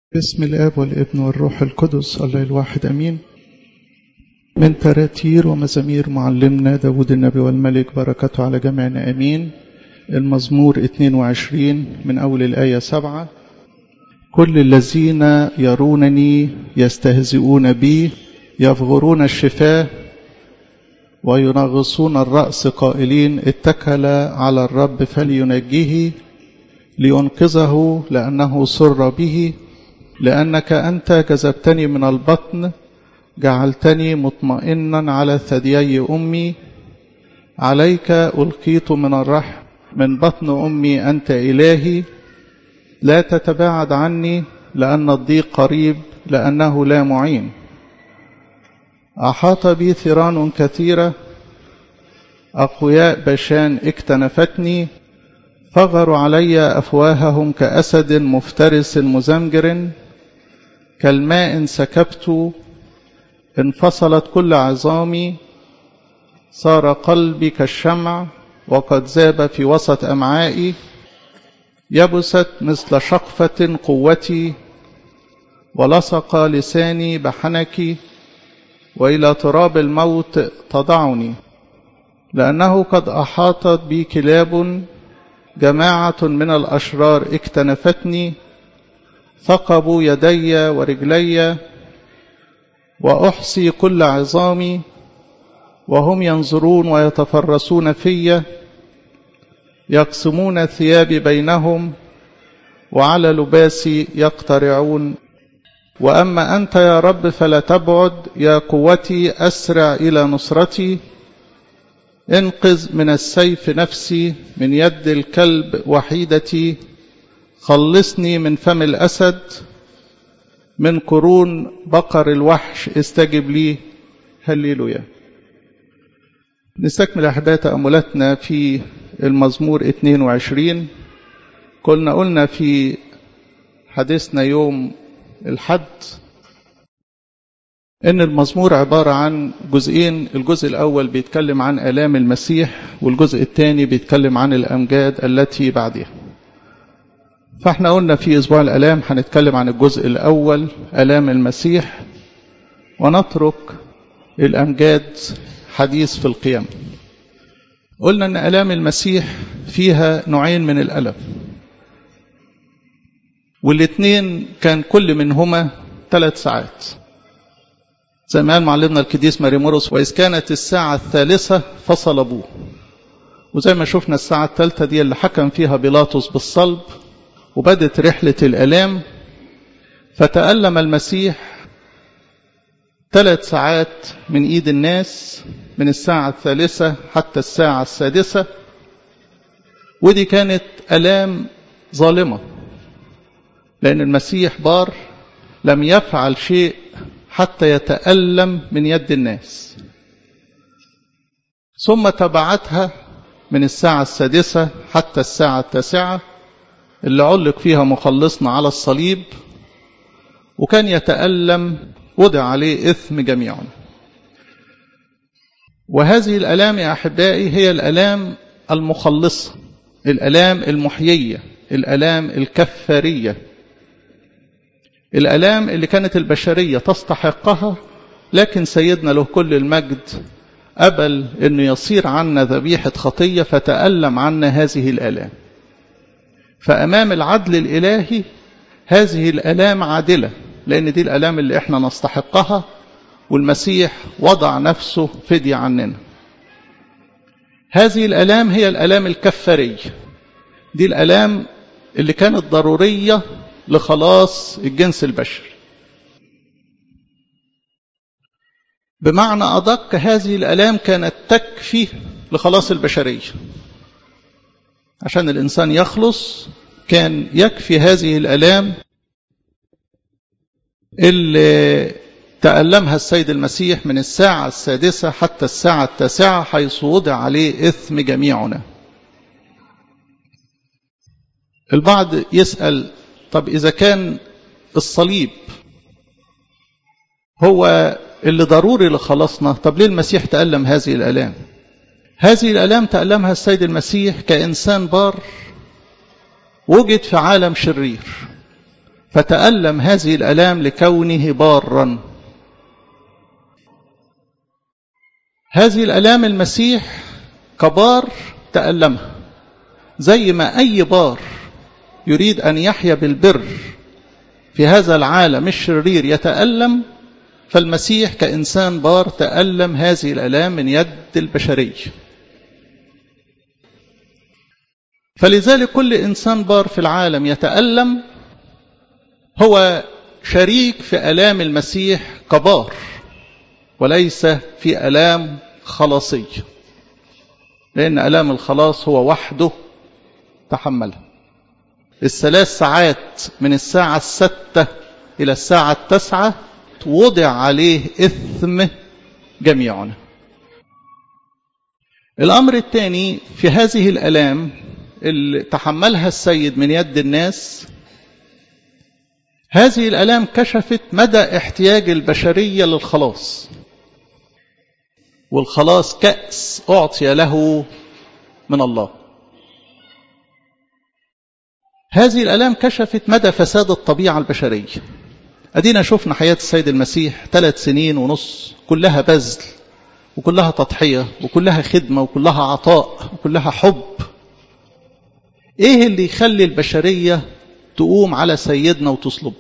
بسم الآب والابن والروح القدس الله الواحد أمين من تراتير ومزامير معلمنا داود النبي والملك بركته على جميعنا أمين المزمور 22 من أول الآية 7 كل الذين يرونني يستهزئون بي يفغرون الشفاه وينغصون الرأس قائلين اتكل على الرب فلينجيه لينقذه لأنه سر به لأنك أنت جذبتني من البطن جعلتني مطمئنا على ثديي أمي عليك ألقيت من الرحم من بطن أمي أنت إلهي لا تتباعد عني لأن الضيق قريب لأنه لا معين أحاط بي ثيران كثيرة أقوياء بشان اكتنفتني فغروا علي أفواههم كأسد مفترس مزمجر كالماء سكبت انفصلت كل عظامي صار قلبي كالشمع وقد ذاب في وسط أمعائي يبست مثل شقفة قوتي ولصق لساني بحنكي وإلى تراب الموت تضعني لأنه قد أحاطت بي كلاب جماعة من الأشرار اكتنفتني ثقبوا يدي ورجلي وأحصي كل عظامي وهم ينظرون ويتفرسون في يقسمون ثيابي بينهم وعلى لباسي يقترعون وأما أنت يا رب فلا تبعد يا قوتي أسرع إلى نصرتي انقذ من السيف نفسي من يد الكلب وحيدتي خلصني من فم الأسد من قرون بقر الوحش استجب لي هللويا نستكمل أحداث تأملاتنا في المزمور 22 كنا قلنا في حديثنا يوم الحد إن المزمور عبارة عن جزئين الجزء الأول بيتكلم عن آلام المسيح والجزء الثاني بيتكلم عن الأمجاد التي بعدها فاحنا قلنا في أسبوع الآلام هنتكلم عن الجزء الأول آلام المسيح ونترك الأمجاد حديث في القيام قلنا أن آلام المسيح فيها نوعين من الألم والاثنين كان كل منهما ثلاث ساعات زي ما قال معلمنا القديس ماريموروس وإذ كانت الساعة الثالثة فصلبوه وزي ما شفنا الساعة الثالثة دي اللي حكم فيها بيلاطس بالصلب وبدت رحلة الألام فتألم المسيح ثلاث ساعات من إيد الناس من الساعة الثالثة حتى الساعة السادسة ودي كانت ألام ظالمة لأن المسيح بار لم يفعل شيء حتى يتألم من يد الناس ثم تبعتها من الساعة السادسة حتى الساعة التاسعة اللي علق فيها مخلصنا على الصليب وكان يتألم وضع عليه إثم جميعنا وهذه الألام يا أحبائي هي الألام المخلصة الألام المحيية الألام الكفارية الألام اللي كانت البشرية تستحقها لكن سيدنا له كل المجد قبل أنه يصير عنا ذبيحة خطية فتألم عنا هذه الآلام فأمام العدل الإلهي هذه الآلام عادلة لأن دي الآلام اللي احنا نستحقها والمسيح وضع نفسه فدية عننا هذه الآلام هي الآلام الكفارية دي الآلام اللي كانت ضرورية لخلاص الجنس البشري بمعنى أدق هذه الآلام كانت تكفي لخلاص البشرية عشان الإنسان يخلص كان يكفي هذه الآلام اللي تألمها السيد المسيح من الساعة السادسة حتى الساعة التاسعة حيث وضع عليه إثم جميعنا البعض يسأل طب إذا كان الصليب هو اللي ضروري لخلاصنا طب ليه المسيح تألم هذه الألام هذه الألام تألمها السيد المسيح كإنسان بار وجد في عالم شرير فتألم هذه الألام لكونه بارا هذه الألام المسيح كبار تألمها زي ما أي بار يريد أن يحيا بالبر في هذا العالم الشرير يتألم فالمسيح كإنسان بار تألم هذه الألام من يد البشرية فلذلك كل إنسان بار في العالم يتألم هو شريك في ألام المسيح كبار وليس في ألام خلاصية لأن ألام الخلاص هو وحده تحملها الثلاث ساعات من الساعة الستة إلى الساعة التاسعة وضع عليه إثم جميعنا الأمر الثاني في هذه الألام اللي تحملها السيد من يد الناس هذه الألام كشفت مدى احتياج البشرية للخلاص والخلاص كأس أعطي له من الله هذه الألام كشفت مدى فساد الطبيعة البشرية أدينا شفنا حياة السيد المسيح ثلاث سنين ونص كلها بذل وكلها تضحية وكلها خدمة وكلها عطاء وكلها حب ايه اللي يخلي البشرية تقوم على سيدنا وتصلبه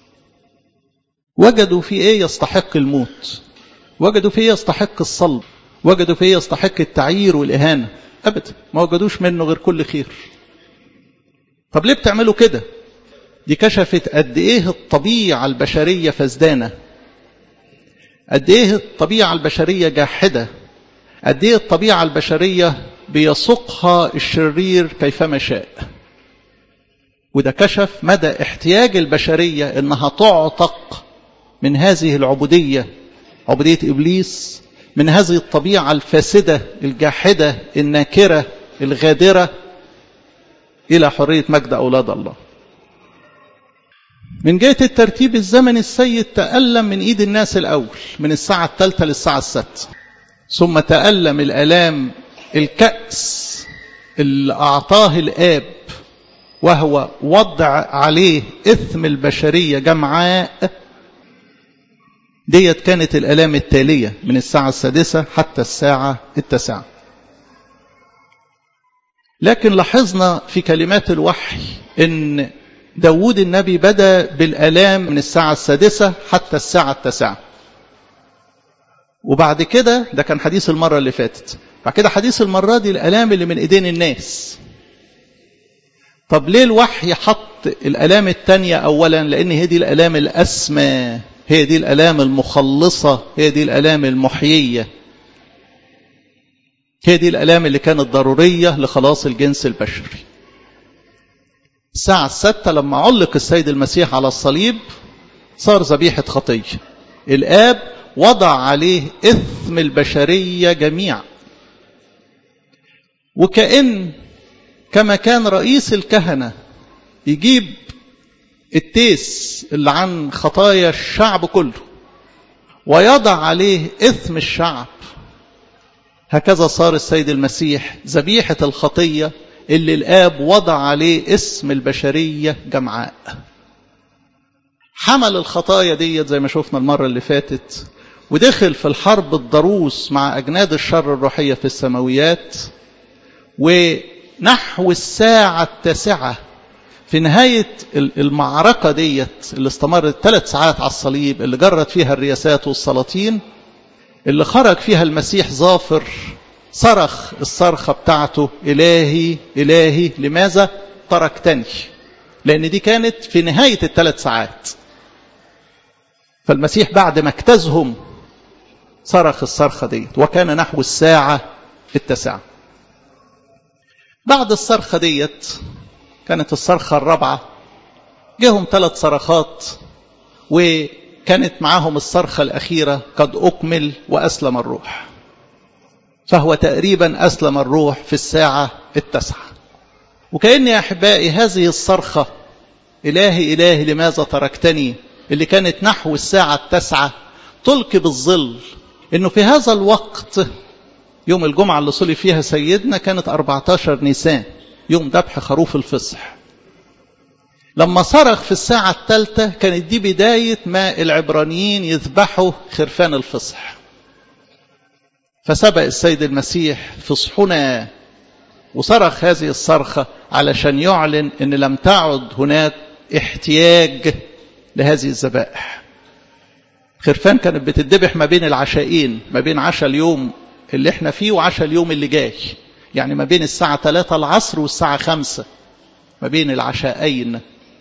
وجدوا في ايه يستحق الموت وجدوا في ايه يستحق الصلب وجدوا في ايه يستحق التعيير والإهانة أبدا ما وجدوش منه غير كل خير طب ليه بتعملوا كده دي كشفت قد ايه الطبيعة البشرية فزدانة قد ايه الطبيعة البشرية جاحدة قد ايه الطبيعة البشرية بيسوقها الشرير كيفما شاء وده كشف مدى احتياج البشرية انها تعتق من هذه العبودية عبودية ابليس من هذه الطبيعة الفاسدة الجاحدة الناكرة الغادرة الى حرية مجد اولاد الله من جهة الترتيب الزمني السيد تألم من ايد الناس الاول من الساعة الثالثة للساعة السادسة ثم تألم الالام الكأس اللي أعطاه الآب وهو وضع عليه إثم البشرية جمعاء ديت كانت الألام التالية من الساعة السادسة حتى الساعة التاسعة لكن لاحظنا في كلمات الوحي ان داود النبي بدأ بالألام من الساعة السادسة حتى الساعة التاسعة وبعد كده ده كان حديث المرة اللي فاتت بعد كده حديث المرة دي الألام اللي من إيدين الناس طب ليه الوحي حط الألام التانية أولا لأن هي دي الألام الأسمى هي دي الألام المخلصة هي دي الألام المحيية هي دي الألام اللي كانت ضرورية لخلاص الجنس البشري الساعة الستة لما علق السيد المسيح على الصليب صار ذبيحة خطية الآب وضع عليه إثم البشرية جميعا وكأن كما كان رئيس الكهنة يجيب التيس اللي عن خطايا الشعب كله ويضع عليه إثم الشعب هكذا صار السيد المسيح ذبيحة الخطية اللي الآب وضع عليه اسم البشرية جمعاء حمل الخطايا ديت زي ما شفنا المرة اللي فاتت ودخل في الحرب الضروس مع أجناد الشر الروحية في السماويات ونحو الساعة التاسعة في نهاية المعركة ديت اللي استمرت ثلاث ساعات على الصليب اللي جرت فيها الرياسات والسلاطين اللي خرج فيها المسيح ظافر صرخ الصرخة بتاعته إلهي إلهي لماذا تركتني لأن دي كانت في نهاية الثلاث ساعات فالمسيح بعد ما اجتازهم صرخ الصرخة ديت وكان نحو الساعة التاسعة بعد الصرخة ديت كانت الصرخة الرابعة جاهم ثلاث صرخات وكانت معاهم الصرخة الأخيرة قد أكمل وأسلم الروح فهو تقريبا أسلم الروح في الساعة التاسعة وكأن يا أحبائي هذه الصرخة إلهي إلهي لماذا تركتني اللي كانت نحو الساعة التاسعة تلقي بالظل إنه في هذا الوقت يوم الجمعة اللي صلي فيها سيدنا كانت 14 نيسان يوم ذبح خروف الفصح لما صرخ في الساعة الثالثة كانت دي بداية ما العبرانيين يذبحوا خرفان الفصح فسبق السيد المسيح فصحنا وصرخ هذه الصرخة علشان يعلن أن لم تعد هناك احتياج لهذه الذبائح خرفان كانت بتدبح ما بين العشاءين ما بين عشاء اليوم اللي احنا فيه وعشاء اليوم اللي جاي يعني ما بين الساعة 3 العصر والساعة 5 ما بين العشاءين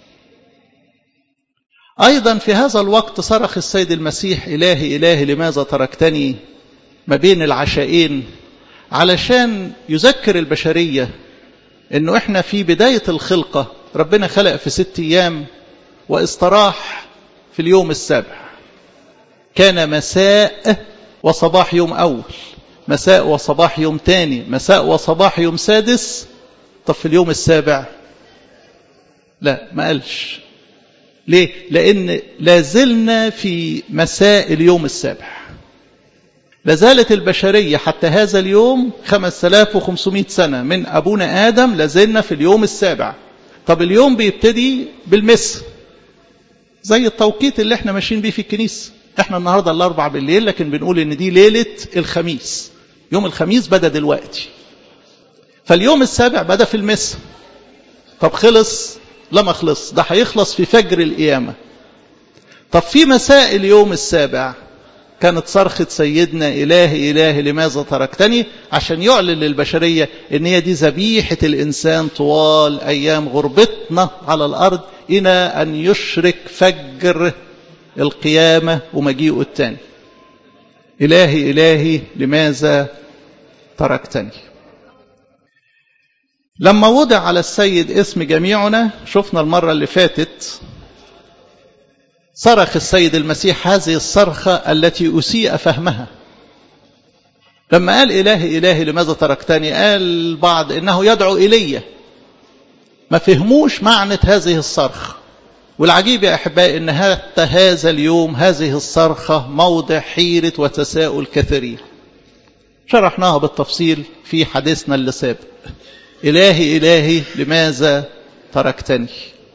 أيضا في هذا الوقت صرخ السيد المسيح إلهي إلهي لماذا تركتني ما بين العشاءين علشان يذكر البشرية انه احنا في بداية الخلقة ربنا خلق في ست ايام واستراح في اليوم السابع كان مساء وصباح يوم اول مساء وصباح يوم تاني مساء وصباح يوم سادس طب في اليوم السابع لا ما قالش ليه لان لازلنا في مساء اليوم السابع لازالت البشرية حتى هذا اليوم 5500 سنة من أبونا آدم لازلنا في اليوم السابع طب اليوم بيبتدي بالمس زي التوقيت اللي احنا ماشيين بيه في الكنيسة احنا النهاردة الأربع بالليل لكن بنقول ان دي ليلة الخميس يوم الخميس بدأ دلوقتي فاليوم السابع بدأ في المس طب خلص لما خلص ده هيخلص في فجر القيامة طب في مساء اليوم السابع كانت صرخة سيدنا إلهي إلهي لماذا تركتني عشان يعلن للبشرية إن هي دي ذبيحة الإنسان طوال أيام غربتنا على الأرض إلى أن يشرك فجر القيامة ومجيئه الثاني إلهي إلهي لماذا تركتني لما وضع على السيد اسم جميعنا شفنا المرة اللي فاتت صرخ السيد المسيح هذه الصرخة التي أسيء فهمها لما قال إلهي إلهي لماذا تركتني قال بعض إنه يدعو إلي ما فهموش معنى هذه الصرخة والعجيب يا أحبائي إن حتى هذا اليوم هذه الصرخة موضع حيرة وتساؤل كثيرين شرحناها بالتفصيل في حديثنا اللي سابق إلهي إلهي لماذا تركتني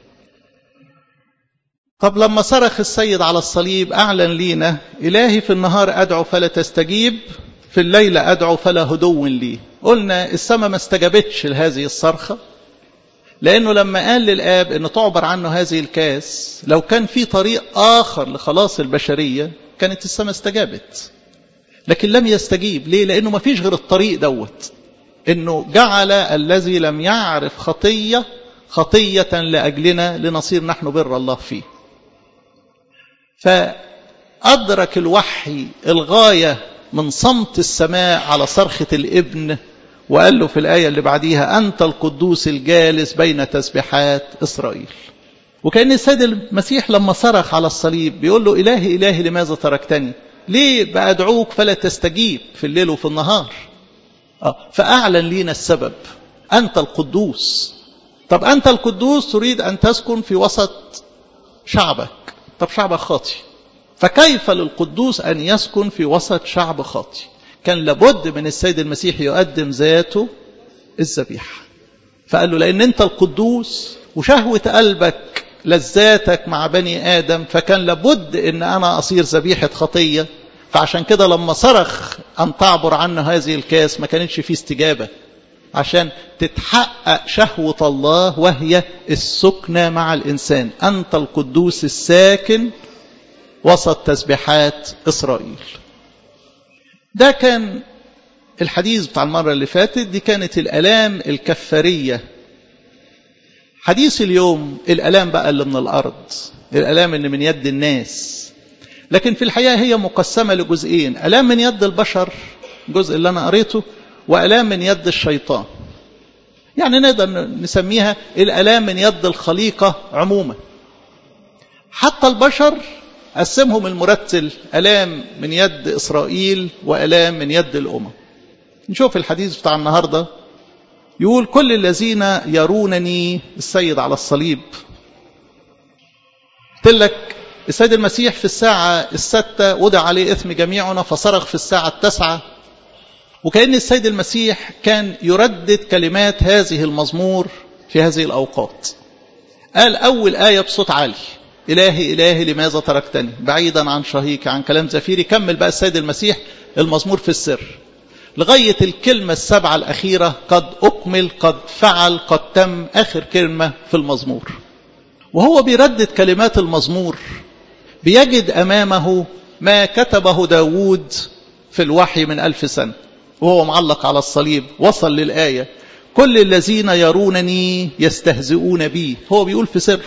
طب لما صرخ السيد على الصليب أعلن لينا إلهي في النهار أدعو فلا تستجيب في الليل أدعو فلا هدو لي قلنا السماء ما استجابتش لهذه الصرخة لأنه لما قال للآب أن تعبر عنه هذه الكاس لو كان في طريق آخر لخلاص البشرية كانت السماء استجابت لكن لم يستجيب ليه لأنه ما فيش غير الطريق دوت أنه جعل الذي لم يعرف خطية خطية لأجلنا لنصير نحن بر الله فيه فأدرك الوحي الغاية من صمت السماء على صرخة الابن وقال له في الآية اللي بعديها أنت القدوس الجالس بين تسبيحات إسرائيل وكأن السيد المسيح لما صرخ على الصليب بيقول له إلهي إلهي لماذا تركتني ليه بأدعوك فلا تستجيب في الليل وفي النهار آه فأعلن لينا السبب أنت القدوس طب أنت القدوس تريد أن تسكن في وسط شعبك طب شعبك خاطي فكيف للقدوس أن يسكن في وسط شعب خاطي كان لابد من السيد المسيح يقدم ذاته الذبيحة فقال له لأن أنت القدوس وشهوة قلبك لذاتك مع بني آدم فكان لابد أن أنا أصير ذبيحة خطية فعشان كده لما صرخ أن تعبر عنه هذه الكاس ما كانتش فيه استجابة عشان تتحقق شهوة الله وهي السكنة مع الإنسان أنت القدوس الساكن وسط تسبيحات إسرائيل ده كان الحديث بتاع المرة اللي فاتت دي كانت الألام الكفارية حديث اليوم الألام بقى اللي من الأرض الألام اللي من يد الناس لكن في الحقيقة هي مقسمة لجزئين ألام من يد البشر الجزء اللي أنا قريته وألام من يد الشيطان يعني نقدر نسميها الألام من يد الخليقة عموما حتى البشر قسمهم المرتل ألام من يد إسرائيل وألام من يد الأمم نشوف الحديث بتاع النهاردة يقول كل الذين يرونني السيد على الصليب قلت لك السيد المسيح في الساعة الستة وضع عليه إثم جميعنا فصرخ في الساعة التاسعة وكأن السيد المسيح كان يردد كلمات هذه المزمور في هذه الأوقات قال أول آية بصوت عالي إلهي إلهي لماذا تركتني بعيدا عن شهيك عن كلام زفيري كمل بقى السيد المسيح المزمور في السر لغاية الكلمة السبعة الأخيرة قد أكمل قد فعل قد تم آخر كلمة في المزمور وهو بيردد كلمات المزمور بيجد أمامه ما كتبه داود في الوحي من ألف سنة وهو معلق على الصليب وصل للآية كل الذين يرونني يستهزئون بي هو بيقول في سر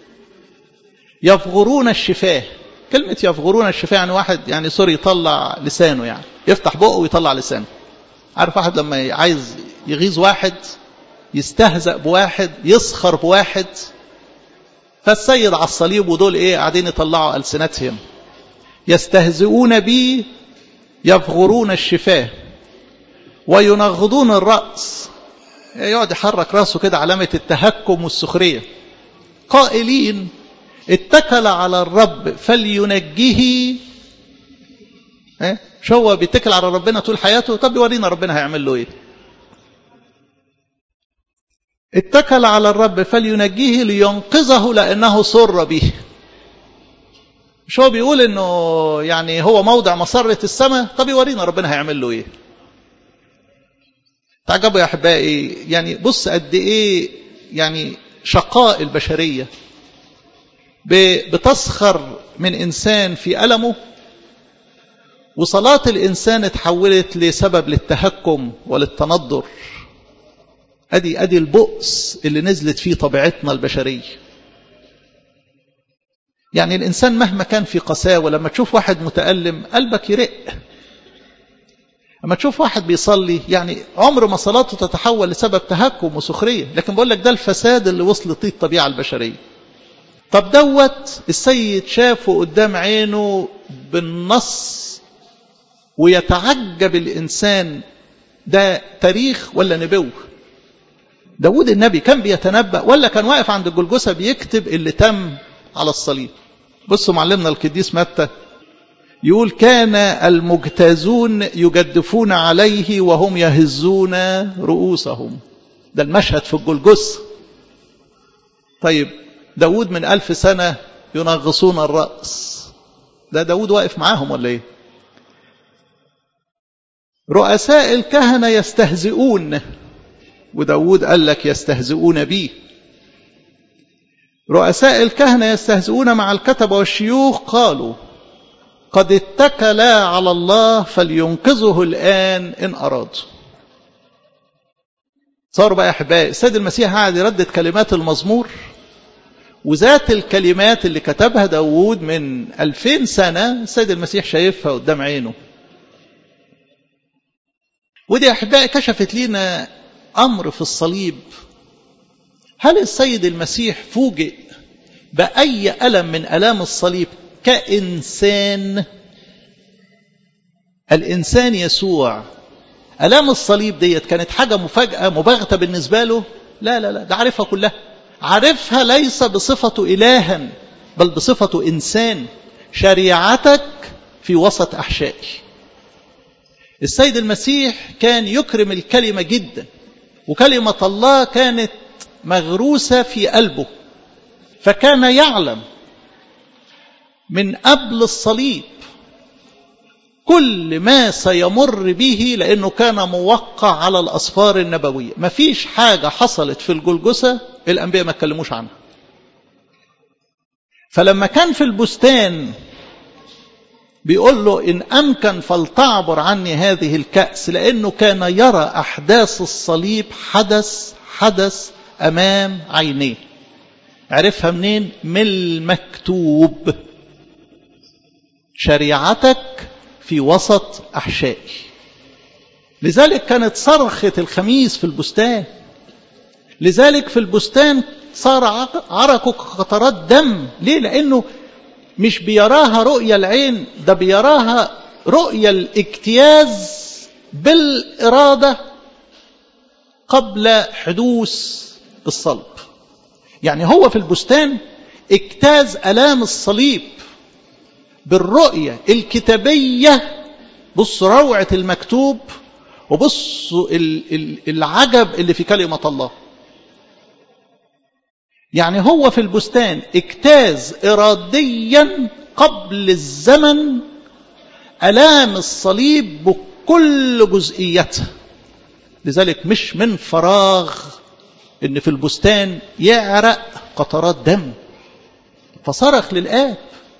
يفغرون الشفاه كلمة يفغرون الشفاه يعني واحد يعني سوري يطلع لسانه يعني يفتح بقه ويطلع لسانه عارف واحد لما عايز يغيظ واحد يستهزأ بواحد يسخر بواحد فالسيد على الصليب ودول ايه قاعدين يطلعوا ألسنتهم يستهزئون بي يفغرون الشفاه وينغضون الرأس يقعد يحرك راسه كده علامة التهكم والسخرية قائلين اتكل على الرب فلينجيه ايه شو هو بيتكل على ربنا طول حياته طب يورينا ربنا هيعمل له ايه اتكل على الرب فلينجيه لينقذه لانه سر به مش هو بيقول انه يعني هو موضع مسرة السماء طب يورينا ربنا هيعمل له ايه تعجبوا يا احبائي يعني بص قد ايه يعني شقاء البشريه بتسخر من انسان في المه وصلاه الانسان اتحولت لسبب للتهكم وللتندر ادي ادي البؤس اللي نزلت فيه طبيعتنا البشريه يعني الانسان مهما كان في قساوه لما تشوف واحد متالم قلبك يرق لما تشوف واحد بيصلي يعني عمر ما صلاته تتحول لسبب تهكم وسخريه لكن بقول لك ده الفساد اللي وصل فيه الطبيعه البشريه طب دوت السيد شافه قدام عينه بالنص ويتعجب الانسان ده تاريخ ولا نبوه داود النبي كان بيتنبأ ولا كان واقف عند الجلجسة بيكتب اللي تم على الصليب بصوا معلمنا القديس متى يقول كان المجتازون يجدفون عليه وهم يهزون رؤوسهم ده المشهد في الجلجس طيب داود من ألف سنة ينغصون الرأس ده داود واقف معاهم ولا ايه رؤساء الكهنة يستهزئون وداود قال لك يستهزئون بي رؤساء الكهنة يستهزئون مع الكتبة والشيوخ قالوا قد اتكلا على الله فلينقذه الآن إن أراد صاروا بقى أحبائي السيد المسيح قاعد يردد كلمات المزمور وذات الكلمات اللي كتبها داوود من ألفين سنة السيد المسيح شايفها قدام عينه ودي أحبائي كشفت لنا أمر في الصليب هل السيد المسيح فوجئ بأي ألم من ألام الصليب كإنسان الإنسان يسوع ألام الصليب ديت كانت حاجة مفاجأة مباغتة بالنسبة له لا لا لا ده عارفها كلها عارفها ليس بصفته إلها بل بصفته إنسان شريعتك في وسط أحشائي السيد المسيح كان يكرم الكلمة جدا وكلمة الله كانت مغروسة في قلبه فكان يعلم من قبل الصليب كل ما سيمر به لأنه كان موقع على الأسفار النبوية مفيش حاجة حصلت في الجلجسة الأنبياء ما اتكلموش عنها فلما كان في البستان بيقول له إن أمكن فلتعبر عني هذه الكأس لأنه كان يرى أحداث الصليب حدث حدث أمام عينيه عرفها منين من المكتوب شريعتك في وسط أحشائي لذلك كانت صرخة الخميس في البستان لذلك في البستان صار عرقه قطرات دم ليه لأنه مش بيراها رؤية العين ده بيراها رؤية الاجتياز بالإرادة قبل حدوث الصلب يعني هو في البستان اجتاز ألام الصليب بالرؤية الكتابية بص روعة المكتوب وبص العجب اللي في كلمة الله يعني هو في البستان اجتاز إراديا قبل الزمن ألام الصليب بكل جزئيتها لذلك مش من فراغ ان في البستان يعرق قطرات دم فصرخ للآب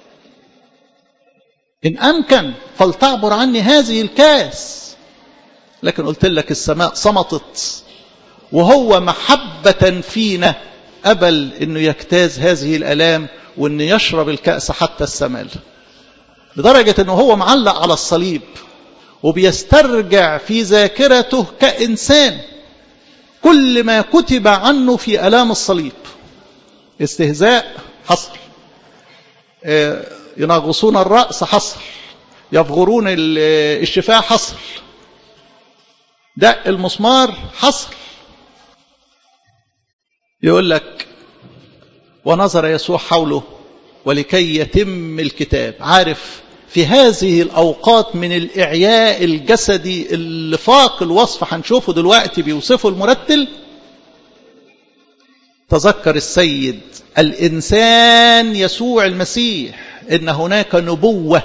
إن أمكن فلتعبر عني هذه الكاس لكن قلت لك السماء صمتت وهو محبة فينا قبل أنه يجتاز هذه الألام وأنه يشرب الكأس حتى السمال لدرجة أنه هو معلق على الصليب وبيسترجع في ذاكرته كإنسان كل ما كتب عنه في ألام الصليب استهزاء حصل ينغصون الرأس حصل يفغرون الشفاء حصل دق المسمار حصل يقول لك ونظر يسوع حوله ولكي يتم الكتاب عارف في هذه الأوقات من الإعياء الجسدي اللي فاق الوصف هنشوفه دلوقتي بيوصفه المرتل تذكر السيد الإنسان يسوع المسيح إن هناك نبوة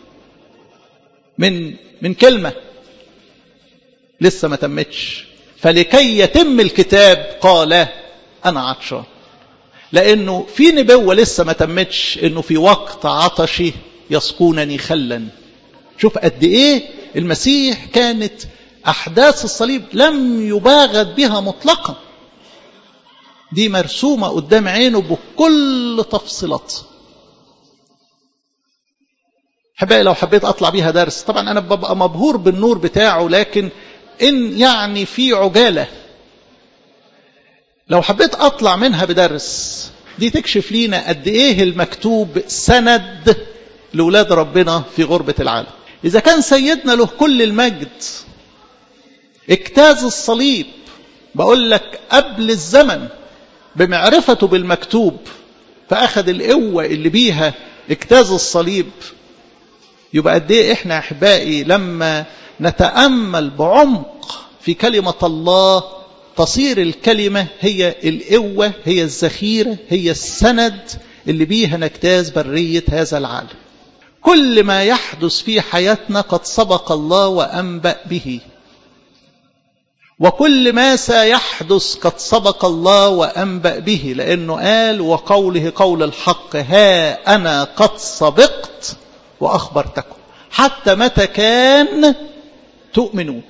من من كلمة لسه ما تمتش فلكي يتم الكتاب قال أنا عطشان لأنه في نبوة لسه ما تمتش إنه في وقت عطشي يسقونني خلا شوف قد إيه المسيح كانت أحداث الصليب لم يباغت بها مطلقا دي مرسومة قدام عينه بكل تفصيلاتها حبايبي لو حبيت أطلع بيها درس طبعا أنا ببقى مبهور بالنور بتاعه لكن إن يعني في عجالة لو حبيت أطلع منها بدرس دي تكشف لينا قد إيه المكتوب سند لولاد ربنا في غربة العالم إذا كان سيدنا له كل المجد اجتاز الصليب بقول لك قبل الزمن بمعرفته بالمكتوب فأخذ القوة اللي بيها اجتاز الصليب يبقى قد ايه احنا احبائي لما نتامل بعمق في كلمه الله تصير الكلمه هي القوه هي الذخيره هي السند اللي بيها نجتاز بريه هذا العالم كل ما يحدث في حياتنا قد سبق الله وانبا به وكل ما سيحدث قد سبق الله وانبا به لانه قال وقوله قول الحق ها انا قد سبقت وأخبرتكم حتى متى كان تؤمنون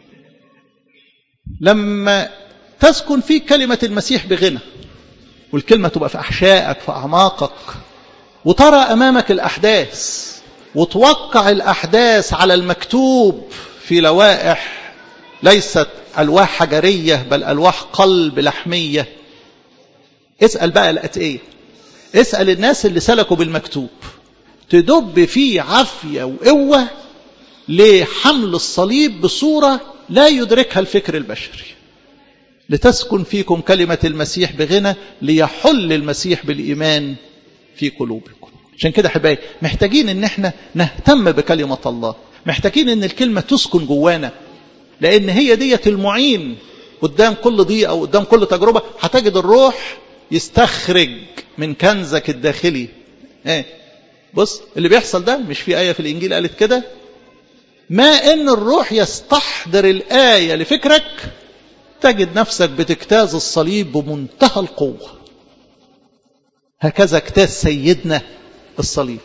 لما تسكن فيك كلمة المسيح بغنى والكلمة تبقى في أحشائك في أعماقك وترى أمامك الأحداث وتوقع الأحداث على المكتوب في لوائح ليست ألواح حجرية بل ألواح قلب لحمية اسأل بقى الأتقية اسأل الناس اللي سلكوا بالمكتوب تدب فيه عافية وقوة لحمل الصليب بصورة لا يدركها الفكر البشري لتسكن فيكم كلمة المسيح بغنى ليحل المسيح بالإيمان في قلوبكم عشان كده حبايبي محتاجين ان احنا نهتم بكلمة الله محتاجين ان الكلمة تسكن جوانا لان هي ديت المعين قدام كل ضيقة وقدام كل تجربة هتجد الروح يستخرج من كنزك الداخلي ايه بص اللي بيحصل ده مش في آية في الإنجيل قالت كده ما إن الروح يستحضر الآية لفكرك تجد نفسك بتجتاز الصليب بمنتهى القوة هكذا اجتاز سيدنا الصليب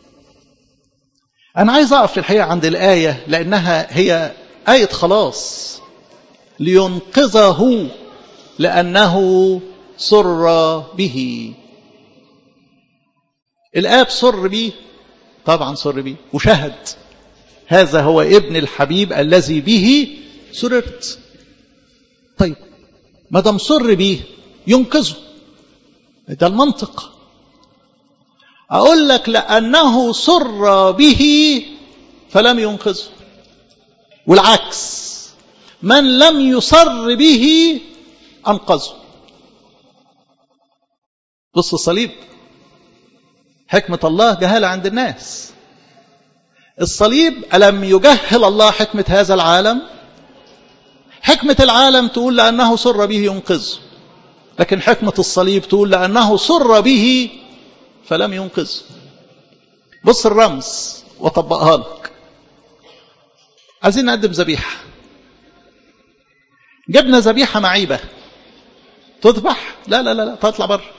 أنا عايز أقف في الحقيقة عند الآية لأنها هي آية خلاص لينقذه لأنه سر به الآب سر بيه طبعا سر بيه وشهد هذا هو ابن الحبيب الذي به سررت طيب ما دام سر بيه ينقذه ده المنطق أقول لك لأنه سر به فلم ينقذه والعكس من لم يسر به أنقذه بص الصليب حكمة الله جهالة عند الناس الصليب ألم يجهل الله حكمة هذا العالم حكمة العالم تقول لأنه سر به ينقذه لكن حكمة الصليب تقول لأنه سر به فلم ينقذه بص الرمز وطبقها لك عايزين نقدم ذبيحة جبنا ذبيحة معيبة تذبح لا لا لا لا تطلع بره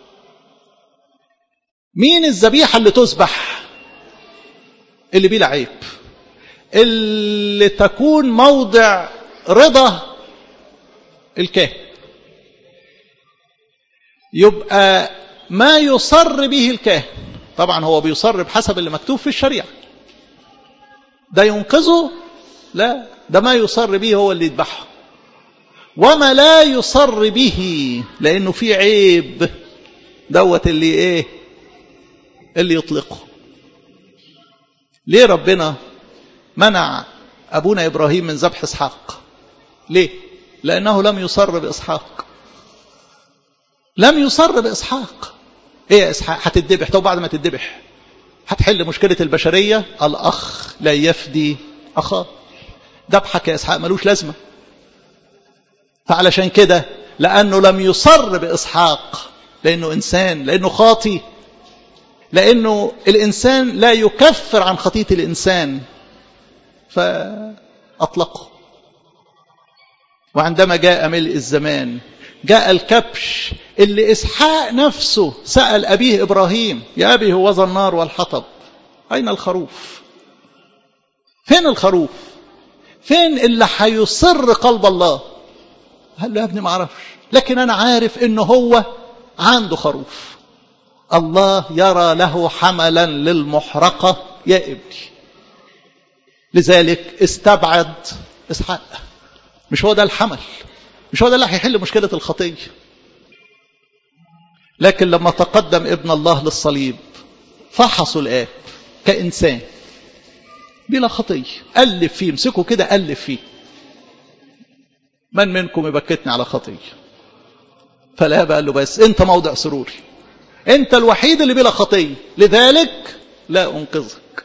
مين الذبيحة اللي تذبح اللي بلا عيب اللي تكون موضع رضا الكاهن يبقى ما يصر به الكاهن طبعا هو بيصر بحسب اللي مكتوب في الشريعة ده ينقذه لا ده ما يصر به هو اللي يذبحه وما لا يصر به لانه في عيب دوت اللي ايه اللي يطلقه ليه ربنا منع ابونا ابراهيم من ذبح اسحاق ليه لانه لم يصر باسحاق لم يصر باسحاق ايه يا اسحاق هتذبح طب بعد ما تذبح هتحل مشكله البشريه الاخ لا يفدي اخاه ذبحك يا اسحاق ملوش لازمه فعلشان كده لانه لم يصر باسحاق لانه انسان لانه خاطي لانه الانسان لا يكفر عن خطيه الانسان فاطلقه وعندما جاء ملء الزمان جاء الكبش اللي اسحاق نفسه سال ابيه ابراهيم يا ابي هو ذا النار والحطب اين الخروف فين الخروف فين اللي هيصر قلب الله قال له يا ابني ما اعرفش لكن انا عارف انه هو عنده خروف الله يرى له حملا للمحرقه يا ابني لذلك استبعد اسحاق مش هو ده الحمل مش هو ده اللي هيحل مشكله الخطيه لكن لما تقدم ابن الله للصليب فحصوا الاب كانسان بلا خطيه الف فيه امسكه كده الف فيه من منكم يبكتني على خطيه فالاب قال له بس انت موضع سروري انت الوحيد اللي بلا خطيه لذلك لا انقذك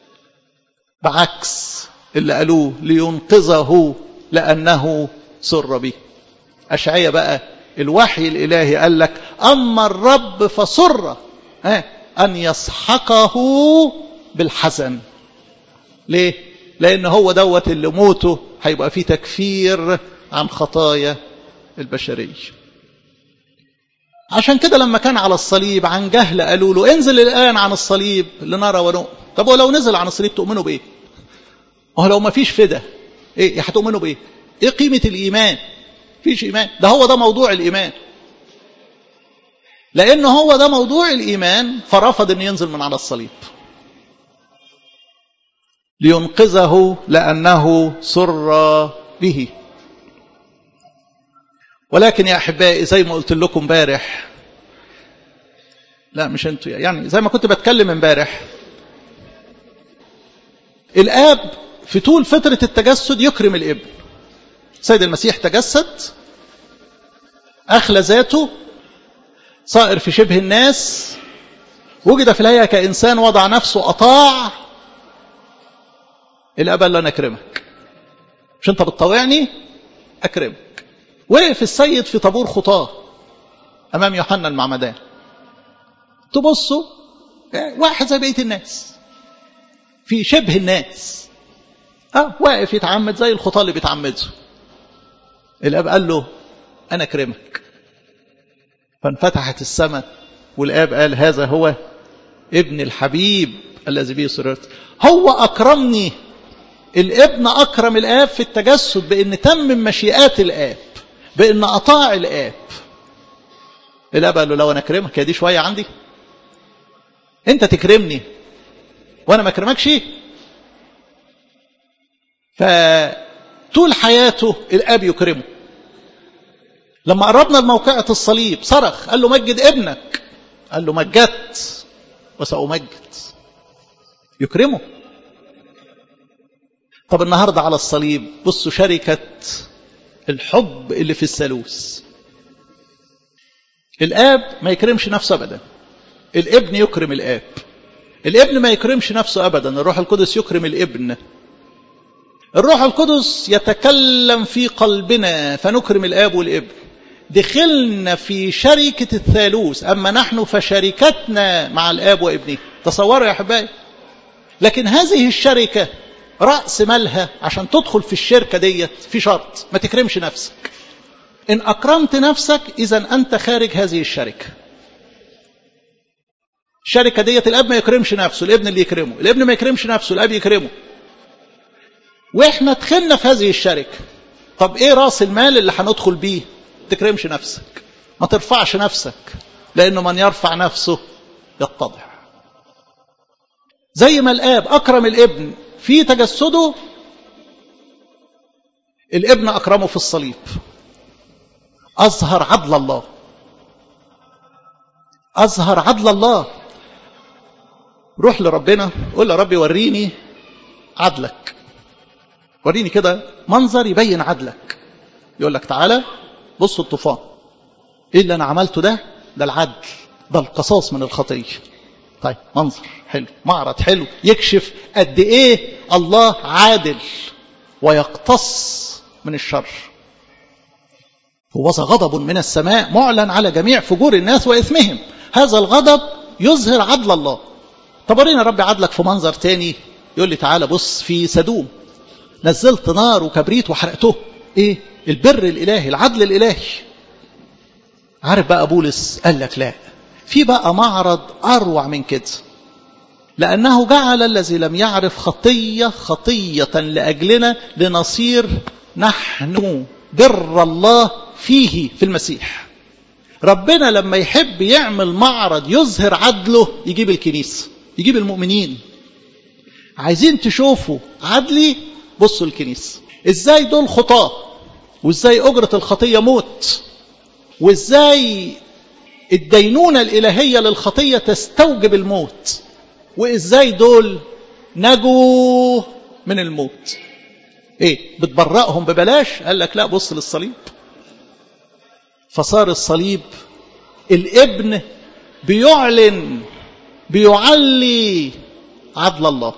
بعكس اللي قالوه لينقذه لانه سر به اشعيا بقى الوحي الالهي قال لك اما الرب فسر ان يسحقه بالحزن ليه لان هو دوت اللي موته هيبقى فيه تكفير عن خطايا البشريه عشان كده لما كان على الصليب عن جهل قالوا له انزل الان عن الصليب لنرى ونؤمن طب ولو نزل عن الصليب تؤمنوا بايه ما هو لو ما فيش فدا ايه هتؤمنوا بايه ايه قيمه الايمان فيش ايمان ده هو ده موضوع الايمان لان هو ده موضوع الايمان فرفض ان ينزل من على الصليب لينقذه لانه سر به ولكن يا احبائي زي ما قلت لكم امبارح لا مش انتوا يعني زي ما كنت بتكلم امبارح الاب في طول فتره التجسد يكرم الابن سيد المسيح تجسد اخلى ذاته صائر في شبه الناس وجد في الهيئه كانسان وضع نفسه اطاع الاب قال له انا اكرمك مش انت بتطاوعني اكرمك وقف السيد في طابور خطاه امام يوحنا المعمدان تبصوا واحد زي بقيه الناس في شبه الناس اه واقف يتعمد زي الخطاه اللي بيتعمدوا الاب قال له انا اكرمك فانفتحت السماء والاب قال هذا هو ابن الحبيب الذي به سررت هو اكرمني الابن اكرم الاب في التجسد بان تمم مشيئات الاب بان اطاع الاب الاب قال له لو انا اكرمك يا دي شويه عندي انت تكرمني وانا ما اكرمكش فطول حياته الاب يكرمه لما قربنا لموقعة الصليب صرخ قال له مجد ابنك قال له مجدت وسأمجد يكرمه طب النهاردة على الصليب بصوا شركة الحب اللي في الثالوث الآب ما يكرمش نفسه أبدا الابن يكرم الآب الابن ما يكرمش نفسه أبدا الروح القدس يكرم الابن الروح القدس يتكلم في قلبنا فنكرم الآب والابن دخلنا في شركة الثالوث أما نحن فشركتنا مع الآب وابنه تصوروا يا أحبائي لكن هذه الشركة رأس مالها عشان تدخل في الشركة ديت في شرط ما تكرمش نفسك إن أكرمت نفسك إذا أنت خارج هذه الشركة الشركة ديت الأب ما يكرمش نفسه الابن اللي يكرمه الابن ما يكرمش نفسه الأب يكرمه وإحنا دخلنا في هذه الشركة طب إيه رأس المال اللي هندخل بيه تكرمش نفسك ما ترفعش نفسك لأنه من يرفع نفسه يتضع زي ما الآب أكرم الابن في تجسده الابن أكرمه في الصليب أظهر عدل الله أظهر عدل الله روح لربنا قول له ربي وريني عدلك وريني كده منظر يبين عدلك يقول لك تعالى بص الطوفان ايه اللي انا عملته ده ده العدل ده القصاص من الخطيه طيب منظر حلو معرض حلو يكشف قد ايه الله عادل ويقتص من الشر هو غضب من السماء معلن على جميع فجور الناس واثمهم هذا الغضب يظهر عدل الله طب ورينا ربي عدلك في منظر تاني يقول لي تعالى بص في سدوم نزلت نار وكبريت وحرقته ايه البر الالهي العدل الالهي عارف بقى بولس قال لك لا في بقى معرض اروع من كده لانه جعل الذي لم يعرف خطيه خطيه لاجلنا لنصير نحن بر الله فيه في المسيح ربنا لما يحب يعمل معرض يظهر عدله يجيب الكنيسه يجيب المؤمنين عايزين تشوفوا عدلي بصوا الكنيسه ازاي دول خطاه وازاي اجره الخطيه موت وازاي الدينونه الالهيه للخطيه تستوجب الموت وازاي دول نجوا من الموت ايه بتبرأهم ببلاش قال لك لا بص للصليب فصار الصليب الابن بيعلن بيعلي عدل الله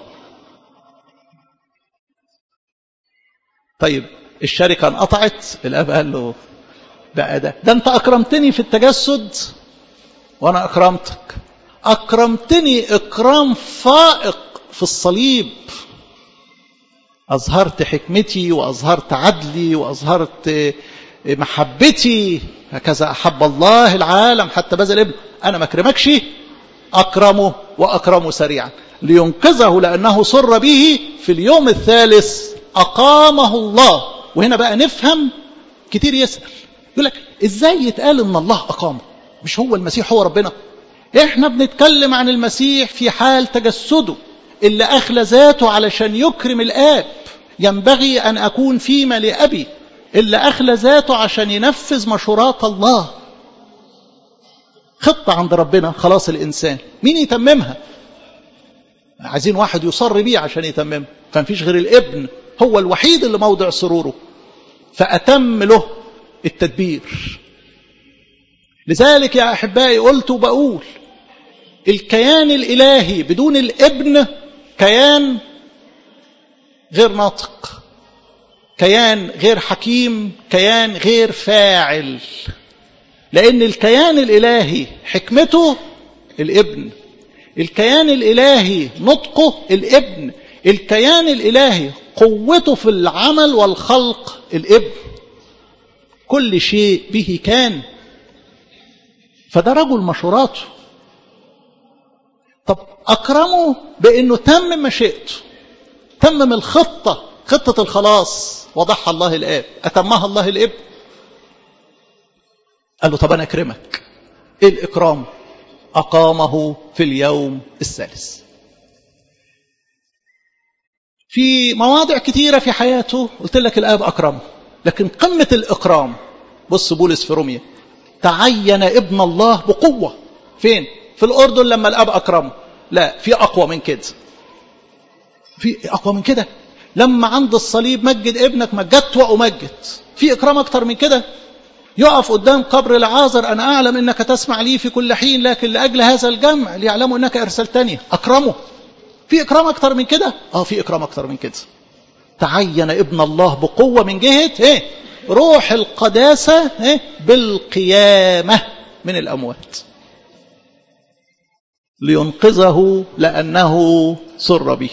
طيب الشركة انقطعت الأب قال له بقى ده ده أنت أكرمتني في التجسد وأنا أكرمتك أكرمتني إكرام فائق في الصليب أظهرت حكمتي وأظهرت عدلي وأظهرت محبتي هكذا أحب الله العالم حتى بذل ابن أنا ما أكرمكش أكرمه وأكرمه سريعا لينقذه لأنه سر به في اليوم الثالث أقامه الله وهنا بقى نفهم كتير يسأل يقول لك إزاي يتقال إن الله أقامه مش هو المسيح هو ربنا إحنا بنتكلم عن المسيح في حال تجسده اللي أخلى ذاته علشان يكرم الآب ينبغي أن أكون فيما لأبي اللي أخلى ذاته عشان ينفذ مشورات الله خطة عند ربنا خلاص الإنسان مين يتممها عايزين واحد يصر بيه عشان يتممها فمفيش غير الابن هو الوحيد اللي موضع سروره فأتم له التدبير لذلك يا أحبائي قلت وبقول الكيان الإلهي بدون الابن كيان غير ناطق كيان غير حكيم كيان غير فاعل لأن الكيان الإلهي حكمته الابن الكيان الإلهي نطقه الابن الكيان الإلهي قوته في العمل والخلق الابن كل شيء به كان فده رجل مشوراته طب أكرمه بأنه تمم مشيئته تمم الخطة خطة الخلاص وضعها الله الآب أتمها الله الابن قال له طب أنا أكرمك إيه الإكرام أقامه في اليوم الثالث في مواضع كثيرة في حياته قلت لك الآب أكرمه لكن قمة الإكرام بص بولس في روميا تعين ابن الله بقوة فين في الأردن لما الأب أكرمه لا في أقوى من كده في أقوى من كده لما عند الصليب مجد ابنك مجدت وأمجد في إكرام أكتر من كده يقف قدام قبر العازر أنا أعلم أنك تسمع لي في كل حين لكن لأجل هذا الجمع ليعلموا أنك أرسلتني أكرمه في إكرام أكتر من كده آه في إكرام أكتر من كده تعين ابن الله بقوة من جهة إيه روح القداسة بالقيامة من الأموات لينقذه لأنه سر به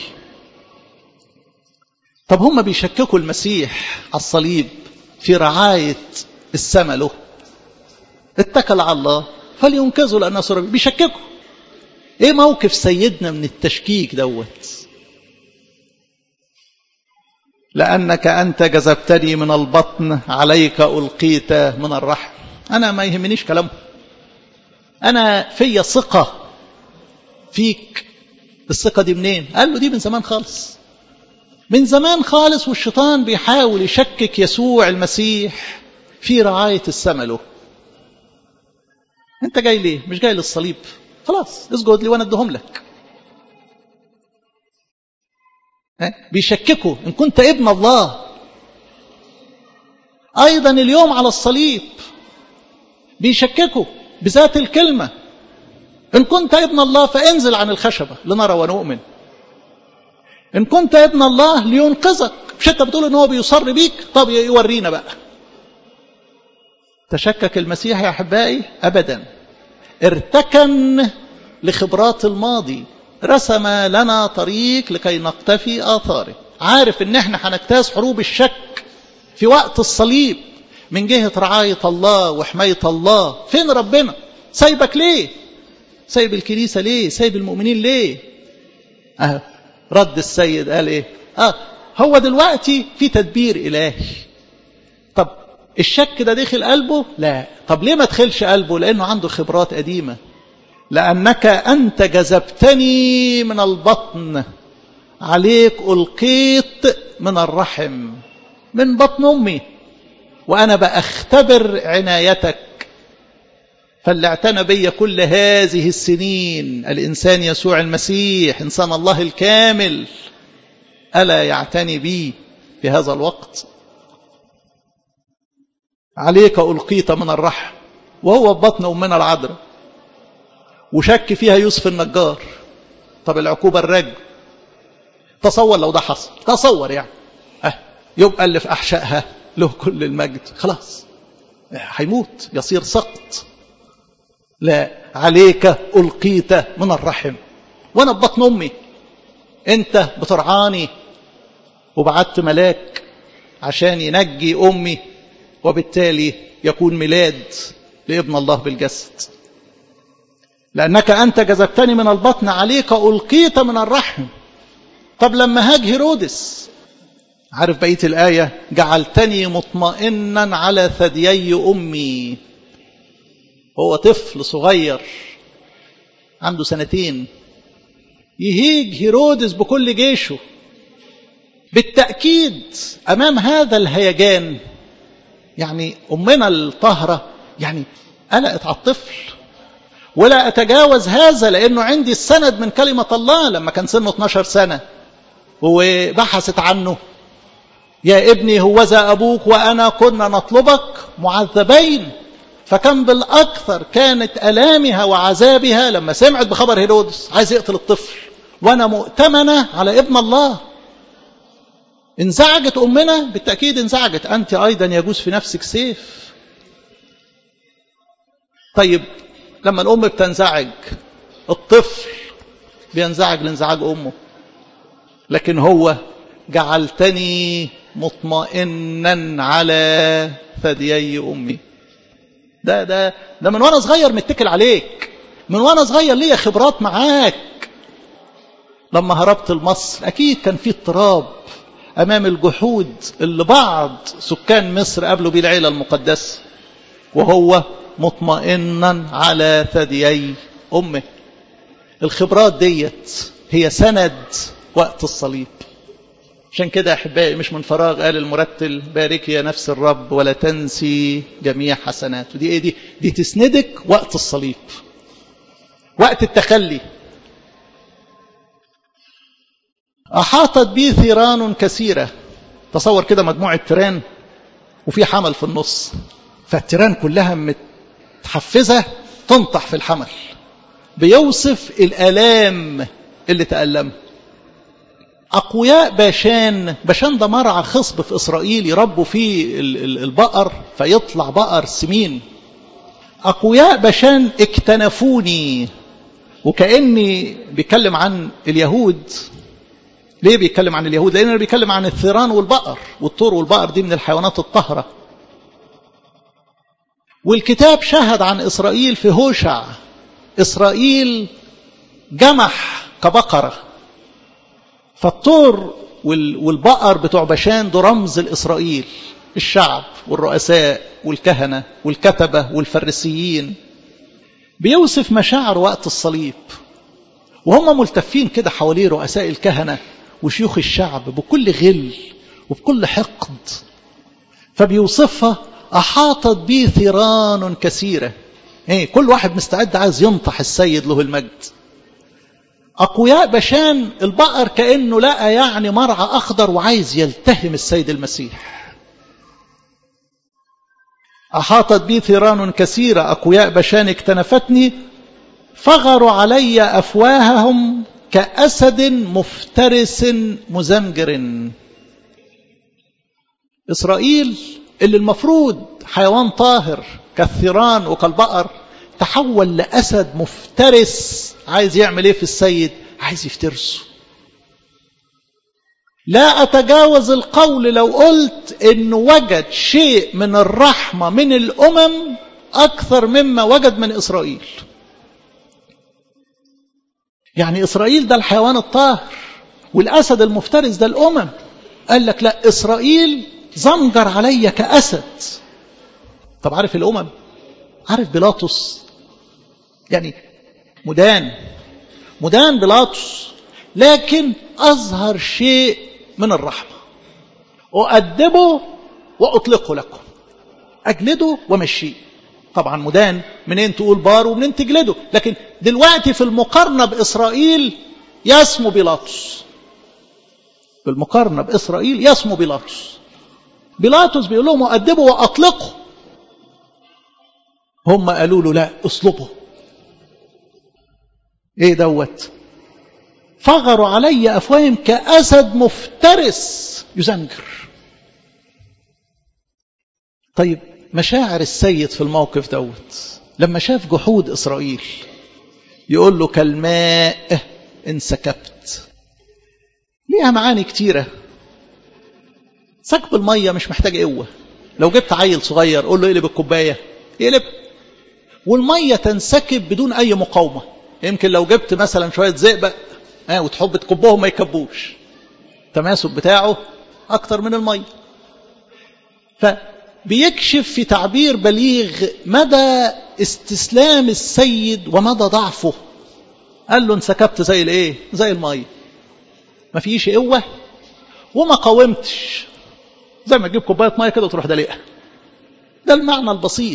طب هم بيشككوا المسيح على الصليب في رعاية السماء له اتكل على الله فلينقذه لأنه سر به بيشككوا ايه موقف سيدنا من التشكيك دوت لأنك أنت جذبتني من البطن عليك ألقيت من الرحم أنا ما يهمنيش كلامه أنا في ثقة فيك الثقة دي منين قال له دي من زمان خالص من زمان خالص والشيطان بيحاول يشكك يسوع المسيح في رعاية السماء له انت جاي ليه مش جاي للصليب خلاص اسجد لي وانا ادهم لك بيشككوا ان كنت ابن الله ايضا اليوم على الصليب بيشككوا بذات الكلمه ان كنت ابن الله فانزل عن الخشبه لنرى ونؤمن ان كنت ابن الله لينقذك مش انت بتقول ان هو بيصر بيك طب يورينا بقى تشكك المسيح يا احبائي ابدا ارتكن لخبرات الماضي رسم لنا طريق لكي نقتفي آثاره عارف ان احنا هنجتاز حروب الشك في وقت الصليب من جهة رعاية الله وحماية الله فين ربنا سايبك ليه سايب الكنيسة ليه سايب المؤمنين ليه اه رد السيد قال ايه اه هو دلوقتي في تدبير الهي طب الشك ده دخل قلبه لا طب ليه ما دخلش قلبه لانه عنده خبرات قديمه لأنك أنت جذبتني من البطن عليك ألقيت من الرحم من بطن أمي وأنا بأختبر عنايتك فاللي اعتنى بي كل هذه السنين الإنسان يسوع المسيح إنسان الله الكامل ألا يعتني بي في هذا الوقت عليك ألقيت من الرحم وهو ببطن أمنا العذراء وشك فيها يوسف النجار طب العقوبة الرجم تصور لو ده حصل تصور يعني أه يبقى اللي في أحشائها له كل المجد خلاص هيموت يصير سقط لا عليك ألقيت من الرحم وأنا ببطن أمي أنت بترعاني وبعت ملاك عشان ينجي أمي وبالتالي يكون ميلاد لابن الله بالجسد لأنك أنت جذبتني من البطن عليك ألقيت من الرحم طب لما هاج هيرودس عارف بقية الآية جعلتني مطمئنا على ثديي أمي هو طفل صغير عنده سنتين يهيج هيرودس بكل جيشه بالتأكيد أمام هذا الهيجان يعني أمنا الطاهرة يعني قلقت على الطفل ولا أتجاوز هذا لأنه عندي السند من كلمة الله لما كان سنه 12 سنة وبحثت عنه يا ابني هوذا أبوك وأنا كنا نطلبك معذبين فكان بالأكثر كانت ألامها وعذابها لما سمعت بخبر هيرودس عايز يقتل الطفل وأنا مؤتمنة على ابن الله انزعجت أمنا بالتأكيد انزعجت أنت أيضا يجوز في نفسك سيف طيب لما الأم بتنزعج الطفل بينزعج لانزعاج أمه لكن هو جعلتني مطمئنا على ثديي أمي ده ده ده من وانا صغير متكل عليك من وانا صغير ليا خبرات معاك لما هربت لمصر اكيد كان في اضطراب امام الجحود اللي بعض سكان مصر قابلوا بيه العيله المقدسه وهو مطمئنا على ثديي امه الخبرات ديت هي سند وقت الصليب عشان كده يا احبائي مش من فراغ قال المرتل باركي يا نفس الرب ولا تنسي جميع حسناته دي ايه دي دي تسندك وقت الصليب وقت التخلي احاطت بي ثيران كثيره تصور كده مجموعه تيران وفي حمل في النص فالتيران كلها متحفزه تنطح في الحمل بيوصف الالام اللي تألمها أقوياء باشان باشان ده مرعى خصب في إسرائيل يربوا فيه البقر فيطلع بقر سمين أقوياء باشان اكتنفوني وكأني بيتكلم عن اليهود ليه بيتكلم عن اليهود لأنه بيتكلم عن الثيران والبقر والطور والبقر دي من الحيوانات الطاهرة والكتاب شهد عن إسرائيل في هوشع إسرائيل جمح كبقرة فالطور والبقر بتوع بشان ده رمز الإسرائيل الشعب والرؤساء والكهنة والكتبة والفريسيين بيوصف مشاعر وقت الصليب وهم ملتفين كده حواليه رؤساء الكهنة وشيوخ الشعب بكل غل وبكل حقد فبيوصفها أحاطت بي ثيران كثيرة ايه كل واحد مستعد عايز ينطح السيد له المجد أقوياء بشان البقر كأنه لقى يعني مرعى أخضر وعايز يلتهم السيد المسيح أحاطت بي ثيران كثيرة أقوياء بشان اكتنفتني فغروا علي أفواههم كأسد مفترس مزمجر إسرائيل اللي المفروض حيوان طاهر كالثيران وكالبقر تحول لأسد مفترس عايز يعمل ايه في السيد عايز يفترسه لا أتجاوز القول لو قلت إنه وجد شيء من الرحمة من الأمم أكثر مما وجد من إسرائيل يعني إسرائيل ده الحيوان الطاهر والأسد المفترس ده الأمم قال لك لا إسرائيل زمجر علي كأسد طب عارف الأمم عارف بيلاطس يعني مدان مدان بيلاطس لكن أظهر شيء من الرحمة أؤدبه وأطلقه لكم أجلده ومشيه طبعا مدان منين تقول بار ومنين تجلده لكن دلوقتي في المقارنة بإسرائيل يسمو بيلاطس بالمقارنة بإسرائيل يسمو بيلاطس بيلاطس بيقول لهم أؤدبه وأطلقه هم قالوا له لا اصلبه ايه دوت فغروا علي افواههم كاسد مفترس يزنجر طيب مشاعر السيد في الموقف دوت لما شاف جحود اسرائيل يقول له كالماء انسكبت ليها معاني كتيره سكب الميه مش محتاج قوه لو جبت عيل صغير قول له اقلب الكوبايه يقلب والميه تنسكب بدون اي مقاومه يمكن لو جبت مثلا شويه زئبق اه وتحب تكبهم ما يكبوش التماسك بتاعه اكتر من الميه فبيكشف في تعبير بليغ مدى استسلام السيد ومدى ضعفه قال له انسكبت زي الايه زي الميه ما فيش قوه وما قاومتش زي ما تجيب كوبايه ميه كده وتروح دلقها ده المعنى البسيط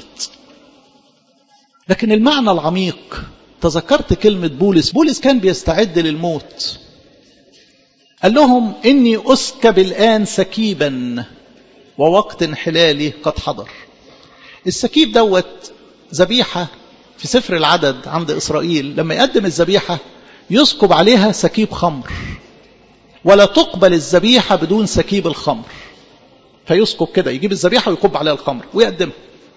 لكن المعنى العميق تذكرت كلمة بولس بولس كان بيستعد للموت قال لهم إني أسكب الآن سكيبا ووقت انحلالي قد حضر السكيب دوت ذبيحة في سفر العدد عند إسرائيل لما يقدم الذبيحة يسكب عليها سكيب خمر ولا تقبل الذبيحة بدون سكيب الخمر فيسكب كده يجيب الذبيحة ويكب عليها الخمر ويقدمها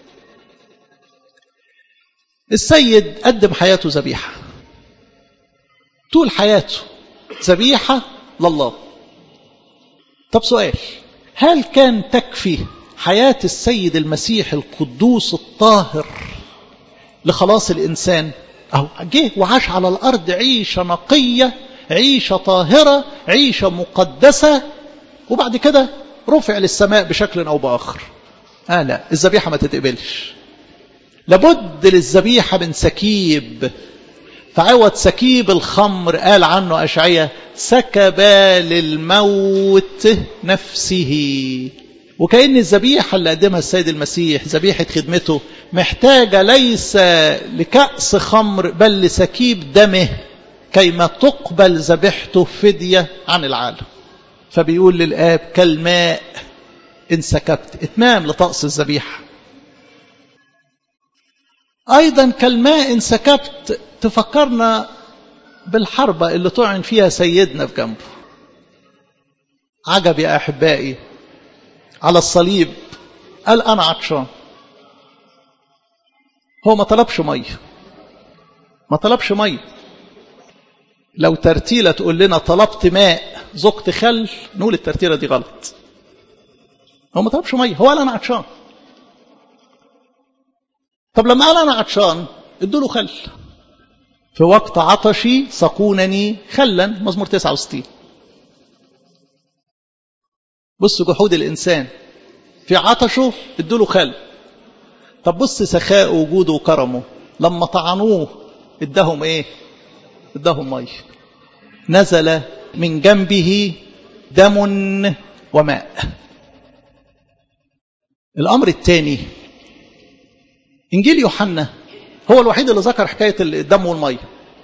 السيد قدم حياته ذبيحة طول حياته ذبيحة لله طب سؤال هل كان تكفي حياة السيد المسيح القدوس الطاهر لخلاص الإنسان أو جه وعاش على الأرض عيشة نقية عيشة طاهرة عيشة مقدسة وبعد كده رفع للسماء بشكل أو بآخر آه لا الذبيحة ما تتقبلش لابد للذبيحة من سكيب فعوض سكيب الخمر قال عنه أشعية سكب للموت نفسه وكأن الذبيحة اللي قدمها السيد المسيح ذبيحة خدمته محتاجة ليس لكأس خمر بل لسكيب دمه كيما تقبل ذبيحته فدية عن العالم فبيقول للآب كالماء إن سكبت إتمام لطقس الذبيحة أيضا كالماء إن سكبت تفكرنا بالحربة اللي طعن فيها سيدنا في جنبه عجب يا أحبائي على الصليب قال أنا عطشان هو ما طلبش مية ما طلبش مية لو ترتيلة تقول لنا طلبت ماء ذقت خل نقول الترتيلة دي غلط هو ما طلبش مية هو قال أنا عطشان طب لما قال أنا عطشان ادوا له خل في وقت عطشي سقونني خلا مزمور 69 بص جحود الإنسان في عطشه ادوا له خل طب بص سخاء وجوده وكرمه لما طعنوه اداهم ايه اداهم ميه نزل من جنبه دم وماء الامر الثاني انجيل يوحنا هو الوحيد اللي ذكر حكايه الدم والميه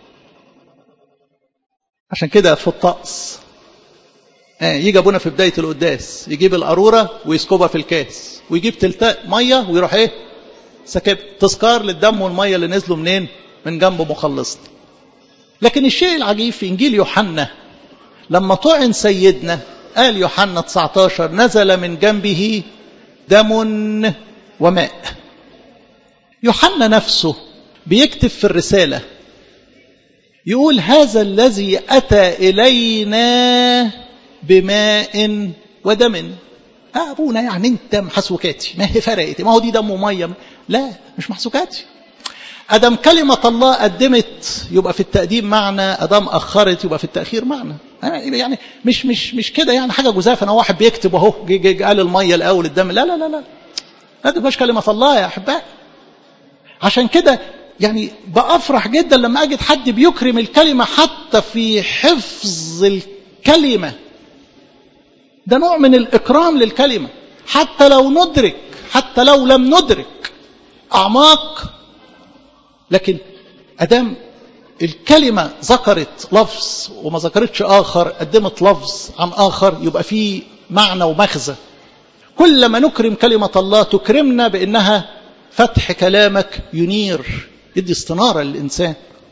عشان كده في الطقس يجي ابونا في بدايه القداس يجيب القاروره ويسكبها في الكاس ويجيب تلتاء ميه ويروح ايه سكب تذكار للدم والميه اللي نزلوا منين من جنب مخلصنا لكن الشيء العجيب في انجيل يوحنا لما طعن سيدنا قال يوحنا 19 نزل من جنبه دم وماء يوحنا نفسه بيكتب في الرساله يقول هذا الذي اتى الينا بماء ودم ابونا يعني انت محسوكاتي ما هي فرقت ما هو دي دم وميه لا مش محسوكاتي ادم كلمه الله قدمت يبقى في التقديم معنى ادم اخرت يبقى في التاخير معنى يعني مش مش مش كده يعني حاجه جزافه انا واحد بيكتب اهو قال الميه الاول الدم لا لا لا لا لا دي مش كلمه الله يا احبائي عشان كده يعني بأفرح جدا لما أجد حد بيكرم الكلمة حتى في حفظ الكلمة ده نوع من الإكرام للكلمة حتى لو ندرك حتى لو لم ندرك أعماق لكن أدام الكلمة ذكرت لفظ وما ذكرتش آخر قدمت لفظ عن آخر يبقى فيه معنى ومغزى كلما نكرم كلمة الله تكرمنا بأنها فتح كلامك ينير يدي استنارة للإنسان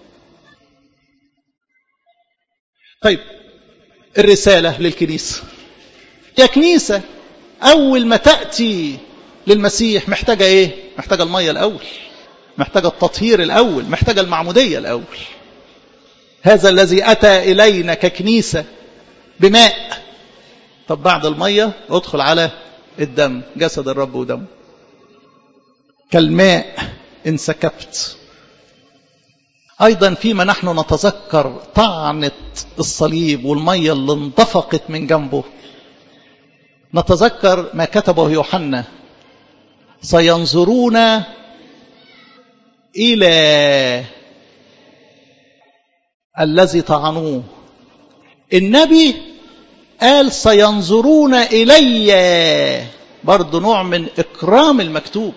طيب الرسالة للكنيسة يا كنيسة أول ما تأتي للمسيح محتاجة إيه؟ محتاجة المية الأول محتاجة التطهير الأول محتاجة المعمودية الأول هذا الذي أتى إلينا ككنيسة بماء طب بعد المية ادخل على الدم جسد الرب ودم كالماء انسكبت أيضا فيما نحن نتذكر طعنة الصليب والمية اللي انضفقت من جنبه نتذكر ما كتبه يوحنا سينظرون إلى الذي طعنوه النبي قال سينظرون إلي برضه نوع من إكرام المكتوب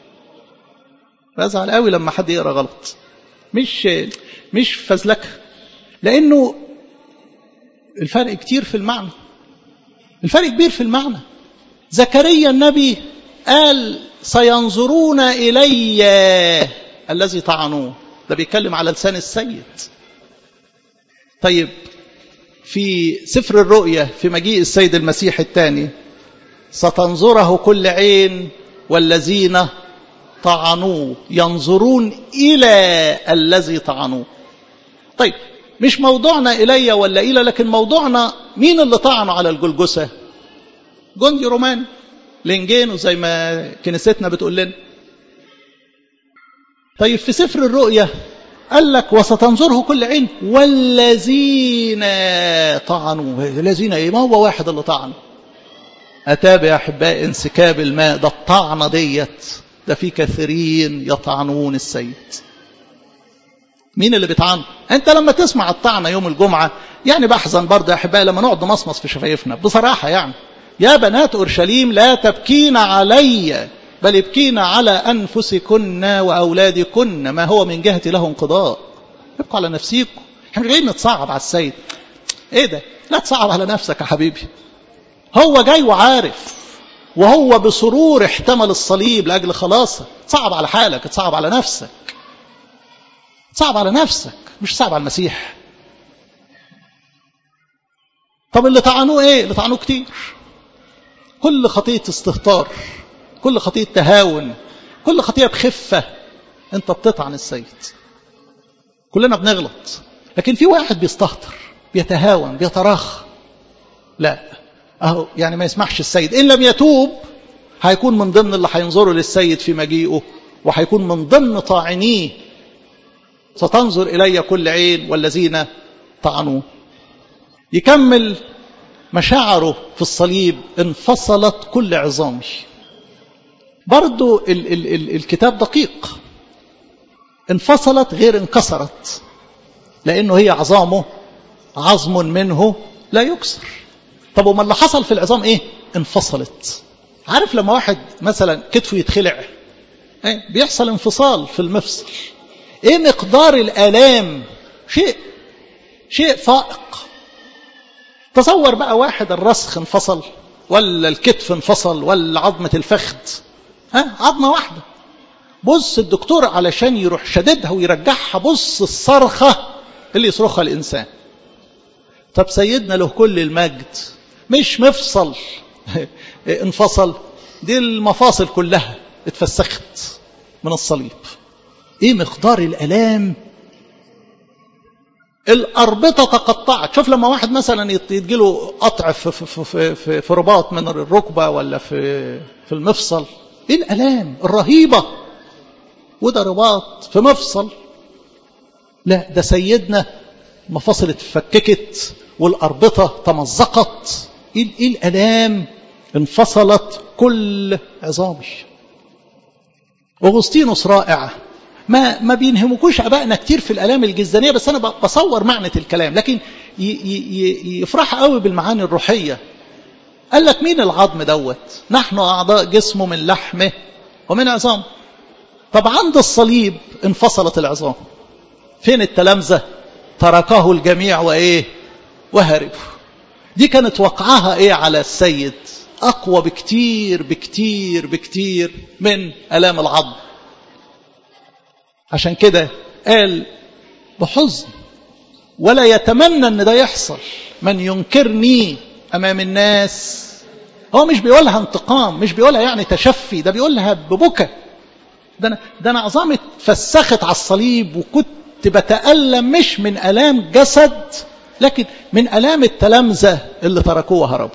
بزعل قوي لما حد يقرا غلط مش مش فزلكه لانه الفرق كتير في المعنى الفرق كبير في المعنى زكريا النبي قال سينظرون الي الذي طعنوه ده بيتكلم على لسان السيد طيب في سفر الرؤيا في مجيء السيد المسيح الثاني ستنظره كل عين والذين طعنوه ينظرون إلى الذي طعنوه طيب مش موضوعنا إلي ولا إلى لكن موضوعنا مين اللي طعنوا على الجلجسة جندي روماني لنجينو زي ما كنيستنا بتقول لنا طيب في سفر الرؤيا قال لك وستنظره كل عين والذين طعنوا الذين ايه ما هو واحد اللي طعن اتى يا احبائي انسكاب الماء ده الطعنه ديت ده في كثيرين يطعنون السيد مين اللي بيطعن انت لما تسمع الطعنه يوم الجمعه يعني بحزن برضه يا احبائي لما نقعد نمصمص في شفايفنا بصراحه يعني يا بنات اورشليم لا تبكين علي بل ابكين على انفسكن واولادكن ما هو من جهتي له انقضاء ابقوا على نفسيكم احنا مش جايين نتصعب على السيد ايه ده لا تصعب على نفسك يا حبيبي هو جاي وعارف وهو بسرور احتمل الصليب لاجل خلاصك تصعب على حالك تصعب على نفسك صعب على نفسك مش صعب على المسيح طب اللي طعنوه ايه اللي طعنوه كتير كل خطية استهتار كل خطية تهاون كل خطية بخفة انت بتطعن السيد كلنا بنغلط لكن في واحد بيستهتر بيتهاون بيتراخى لا اهو يعني ما يسمحش السيد ان لم يتوب هيكون من ضمن اللي هينظروا للسيد في مجيئه وهيكون من ضمن طاعنيه ستنظر الي كل عين والذين طعنوه يكمل مشاعره في الصليب انفصلت كل عظامي برضو ال ال ال الكتاب دقيق انفصلت غير انكسرت لانه هي عظامه عظم منه لا يكسر طب وما اللي حصل في العظام ايه انفصلت عارف لما واحد مثلا كتفه يتخلع ايه بيحصل انفصال في المفصل ايه مقدار الالام شيء شيء فائق تصور بقى واحد الرسخ انفصل ولا الكتف انفصل ولا عظمة الفخذ ها عظمة واحدة بص الدكتور علشان يروح شددها ويرجعها بص الصرخة اللي يصرخها الإنسان طب سيدنا له كل المجد مش مفصل انفصل دي المفاصل كلها اتفسخت من الصليب ايه مقدار الالام الاربطه تقطعت شوف لما واحد مثلا يتجيله قطع في, في, في, في, في رباط من الركبه ولا في في المفصل ايه الالام الرهيبه وده رباط في مفصل لا ده سيدنا مفاصل اتفككت والاربطه تمزقت ايه ايه الالام انفصلت كل عظامي اغسطينوس رائع ما ما بينهمكوش ابائنا كتير في الالام الجزدانيه بس انا بصور معنى الكلام لكن يفرح قوي بالمعاني الروحيه قال لك مين العظم دوت نحن اعضاء جسمه من لحمه ومن عظامه طب عند الصليب انفصلت العظام فين التلامذه تركه الجميع وايه وهربوا دي كانت وقعها ايه على السيد اقوى بكتير بكتير بكتير من الام العظم عشان كده قال بحزن ولا يتمنى ان ده يحصل من ينكرني امام الناس هو مش بيقولها انتقام مش بيقولها يعني تشفي ده بيقولها ببكى ده انا ده انا عظامي اتفسخت على الصليب وكنت بتألم مش من الام جسد لكن من الام التلامذه اللي تركوه وهربوا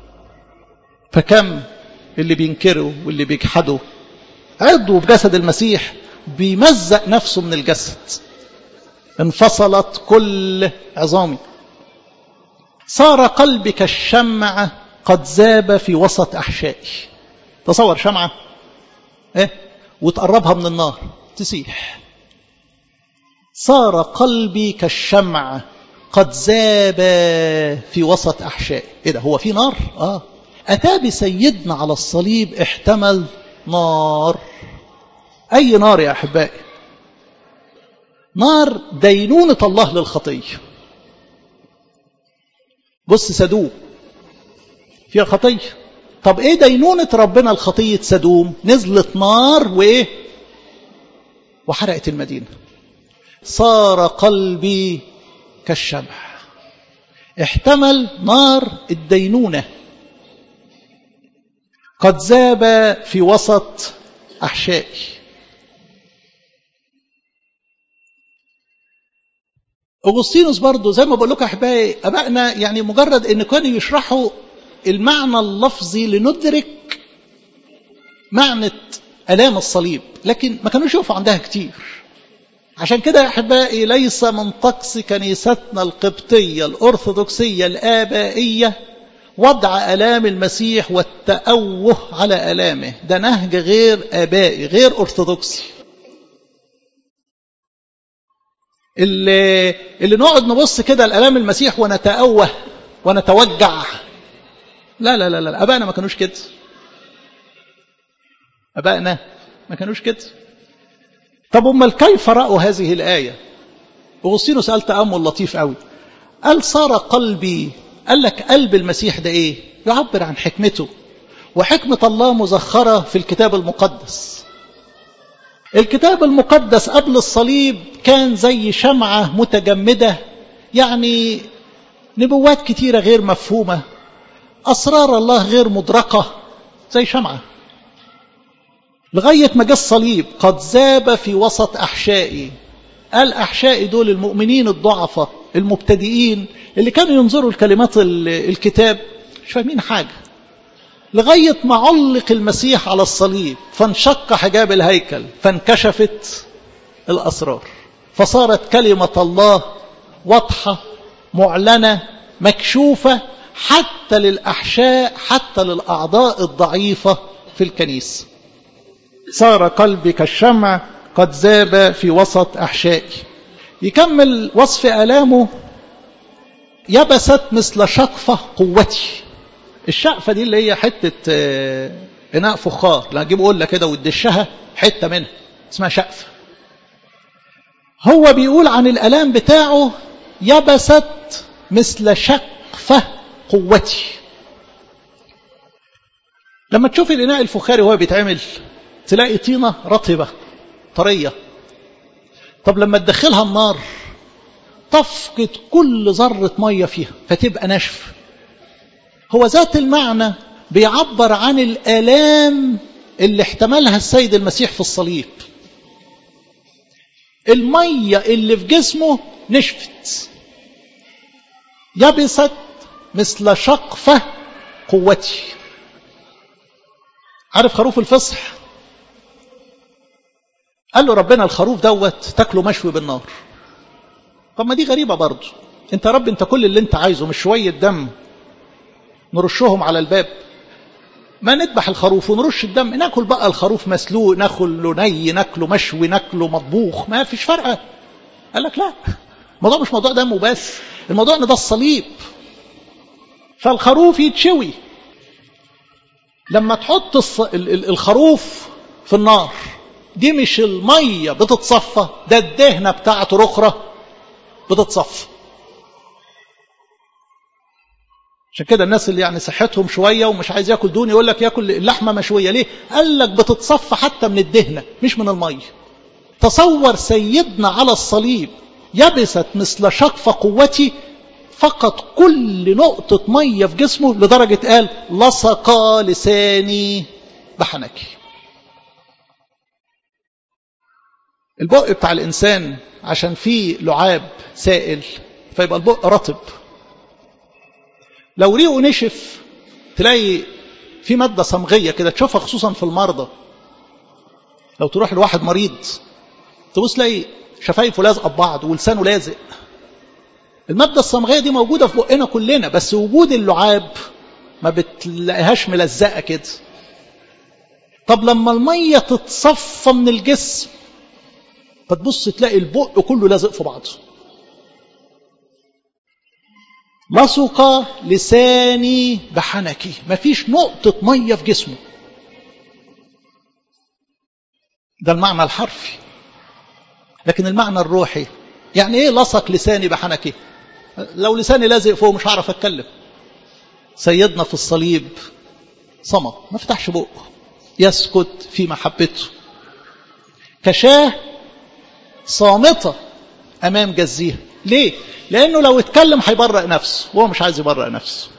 فكم اللي بينكروا واللي بيجحدوا عضو بجسد المسيح بيمزق نفسه من الجسد انفصلت كل عظامي صار قلبي كالشمعة قد ذاب في وسط أحشائي تصور شمعة إيه؟ وتقربها من النار تسيح صار قلبي كالشمعة قد ذاب في وسط أحشائي إيه ده هو في نار آه أتى بسيدنا على الصليب احتمل نار أي نار يا أحبائي نار دينونة الله للخطية بص سدوم فيها خطية طب ايه دينونة ربنا الخطية سدوم نزلت نار وايه وحرقت المدينة صار قلبي كالشمع احتمل نار الدينونة قد ذاب في وسط أحشائي أغسطينوس برضو زي ما بقول لكم أحبائي أبائنا يعني مجرد أن كانوا يشرحوا المعنى اللفظي لندرك معنى ألام الصليب لكن ما كانوش يقفوا عندها كتير عشان كده يا أحبائي ليس من طقس كنيستنا القبطية الأرثوذكسية الآبائية وضع ألام المسيح والتأوه على ألامه ده نهج غير آبائي غير أرثوذكسي اللي, اللي نقعد نبص كده لألام المسيح ونتأوه ونتوجع لا لا لا لا أبائنا ما كانوش كده أبائنا ما كانوش كده طب أمال كيف رأوا هذه الآية أغسطينوس سأل تأمل لطيف قوي قال صار قلبي قال لك قلب المسيح ده ايه يعبر عن حكمته وحكمة الله مزخرة في الكتاب المقدس الكتاب المقدس قبل الصليب كان زي شمعة متجمدة يعني نبوات كتيرة غير مفهومة أسرار الله غير مدركة زي شمعة لغاية ما جه الصليب قد ذاب في وسط أحشائي قال أحشائي دول المؤمنين الضعفة المبتدئين اللي كانوا ينظروا لكلمات الكتاب مش فاهمين حاجة لغاية ما علق المسيح على الصليب فانشق حجاب الهيكل فانكشفت الأسرار فصارت كلمة الله واضحة معلنة مكشوفة حتى للأحشاء حتى للأعضاء الضعيفة في الكنيسة صار قلبي كالشمع قد ذاب في وسط أحشائي يكمل وصف آلامه يبست مثل شقفة قوتي الشقفة دي اللي هي حتة إناء فخار لا أجيب قلة كده وتدشها حتة منها اسمها شقفة هو بيقول عن الألام بتاعه يبست مثل شقفة قوتي لما تشوف الإناء الفخاري وهو بيتعمل تلاقي طينة رطبة طرية طب لما تدخلها النار تفقد كل ذرة مية فيها فتبقى ناشفة هو ذات المعنى بيعبر عن الآلام اللي احتملها السيد المسيح في الصليب المية اللي في جسمه نشفت يبست مثل شقفة قوتي عارف خروف الفصح قال له ربنا الخروف دوت تاكله مشوي بالنار طب ما دي غريبة برضه انت يا رب انت كل اللي انت عايزه مش شوية دم نرشهم على الباب ما نذبح الخروف ونرش الدم ناكل بقى الخروف مسلوق ناكله ني ناكله مشوي ناكله مطبوخ ما فيش فرقة قال لك لا الموضوع مش موضوع دم وبس الموضوع ان ده الصليب فالخروف يتشوي لما تحط الخروف في النار دي مش المية بتتصفى ده الدهنة بتاعته رخرة بتتصفى عشان كده الناس اللي يعني صحتهم شوية ومش عايز ياكل دون يقول لك ياكل اللحمة مشوية ليه قال لك بتتصفى حتى من الدهنة مش من المية تصور سيدنا على الصليب يبست مثل شقف قوتي فقط كل نقطة مية في جسمه لدرجة قال لصق لساني بحنكي البق بتاع الإنسان عشان فيه لعاب سائل فيبقى البق رطب لو ريقه نشف تلاقي في مادة صمغية كده تشوفها خصوصا في المرضى لو تروح لواحد مريض تبص تلاقي شفايفه لازقة ببعض ولسانه لازق المادة الصمغية دي موجودة في بقنا كلنا بس وجود اللعاب ما بتلاقيهاش ملزقة كده طب لما المية تتصفى من الجسم فتبص تلاقي البق كله لازق في بعضه لصق لساني بحنكي مفيش نقطة مية في جسمه ده المعنى الحرفي لكن المعنى الروحي يعني ايه لصق لساني بحنكي لو لساني لازق فوق مش هعرف اتكلم سيدنا في الصليب صمت ما فتحش بقه يسكت في محبته كشاه صامتة أمام جزيها ليه؟ لأنه لو اتكلم هيبرأ نفسه وهو مش عايز يبرأ نفسه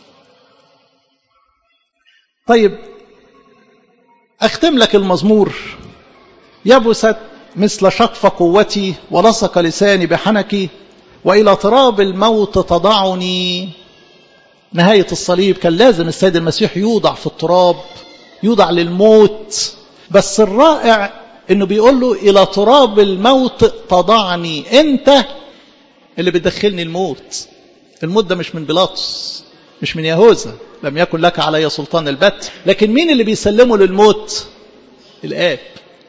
طيب أختم لك المزمور يبست مثل شقف قوتي ولصق لساني بحنكي وإلى تراب الموت تضعني نهاية الصليب كان لازم السيد المسيح يوضع في التراب يوضع للموت بس الرائع انه بيقول له الى تراب الموت تضعني انت اللي بتدخلني الموت الموت ده مش من بيلاطس مش من يهوذا لم يكن لك علي سلطان البت لكن مين اللي بيسلمه للموت الاب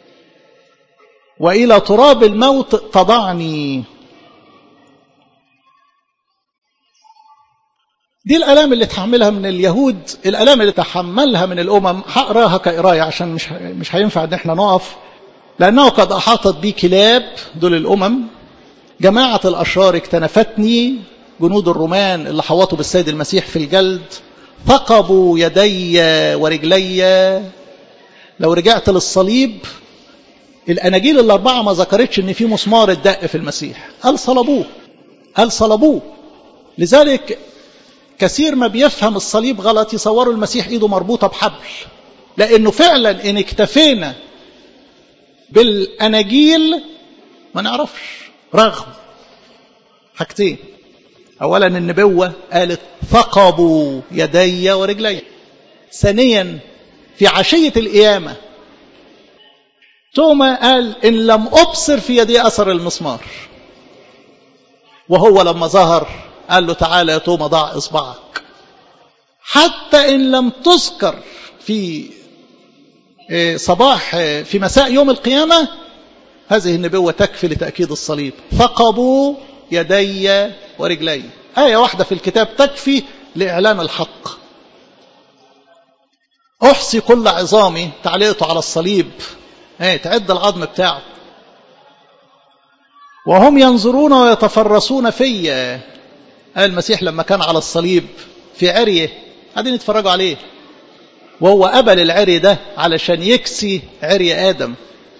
والى تراب الموت تضعني دي الالام اللي تحملها من اليهود الالام اللي تحملها من الامم هقراها كقرايه عشان مش مش هينفع ان احنا نقف لأنه قد أحاطت بي كلاب دول الأمم جماعة الأشرار اكتنفتني جنود الرومان اللي حوطوا بالسيد المسيح في الجلد ثقبوا يدي ورجلي لو رجعت للصليب الأناجيل الأربعة ما ذكرتش إن في مسمار الدق في المسيح قال صلبوه قال صلبوه لذلك كثير ما بيفهم الصليب غلط يصوروا المسيح ايده مربوطة بحبل لانه فعلا ان اكتفينا بالاناجيل ما نعرفش رغم حاجتين اولا النبوة قالت ثقبوا يدي ورجلي ثانيا في عشية القيامة توما قال إن لم أبصر في يدي أثر المسمار وهو لما ظهر قال له تعالى يا توما ضع إصبعك حتى إن لم تذكر في صباح في مساء يوم القيامة هذه النبوة تكفي لتأكيد الصليب ثقبوا يدي ورجلي آية واحدة في الكتاب تكفي لإعلان الحق أحصي كل عظامي تعليقته على الصليب ايه تعد العظم بتاعه وهم ينظرون ويتفرسون فيا قال المسيح لما كان على الصليب في عريه قاعدين يتفرجوا عليه وهو قبل العري ده علشان يكسي عري آدم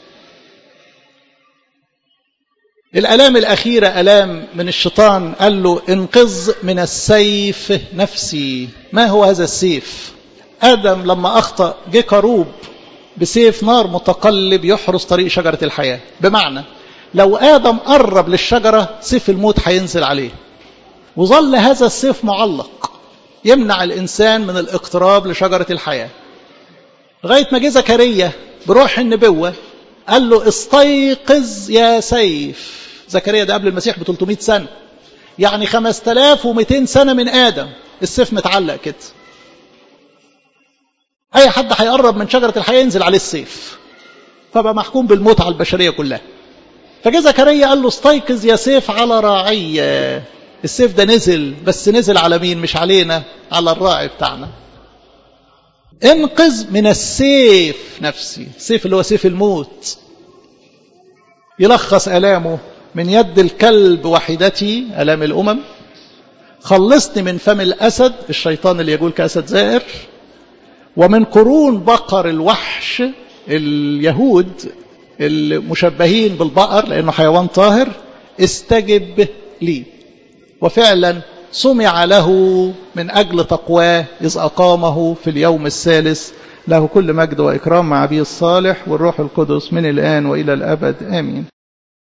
الألام الأخيرة ألام من الشيطان قال له انقذ من السيف نفسي ما هو هذا السيف آدم لما أخطأ جه كروب بسيف نار متقلب يحرس طريق شجرة الحياة بمعنى لو آدم قرب للشجرة سيف الموت هينزل عليه وظل هذا السيف معلق يمنع الإنسان من الاقتراب لشجرة الحياة لغاية ما جه زكريا بروح النبوة قال له استيقظ يا سيف زكريا ده قبل المسيح ب 300 سنة يعني 5200 سنة من آدم السيف متعلق كده أي حد هيقرب من شجرة الحياة ينزل عليه السيف فبقى محكوم بالموت على البشرية كلها فجاء زكريا قال له استيقظ يا سيف على راعية السيف ده نزل بس نزل على مين مش علينا على الراعي بتاعنا انقذ من السيف نفسي السيف اللي هو سيف الموت يلخص ألامه من يد الكلب وحدتي ألام الأمم خلصني من فم الأسد الشيطان اللي يقول كأسد زائر ومن قرون بقر الوحش اليهود المشبهين بالبقر لأنه حيوان طاهر استجب لي وفعلا سمع له من أجل تقواه إذ أقامه في اليوم الثالث له كل مجد وإكرام مع أبي الصالح والروح القدس من الآن وإلى الأبد آمين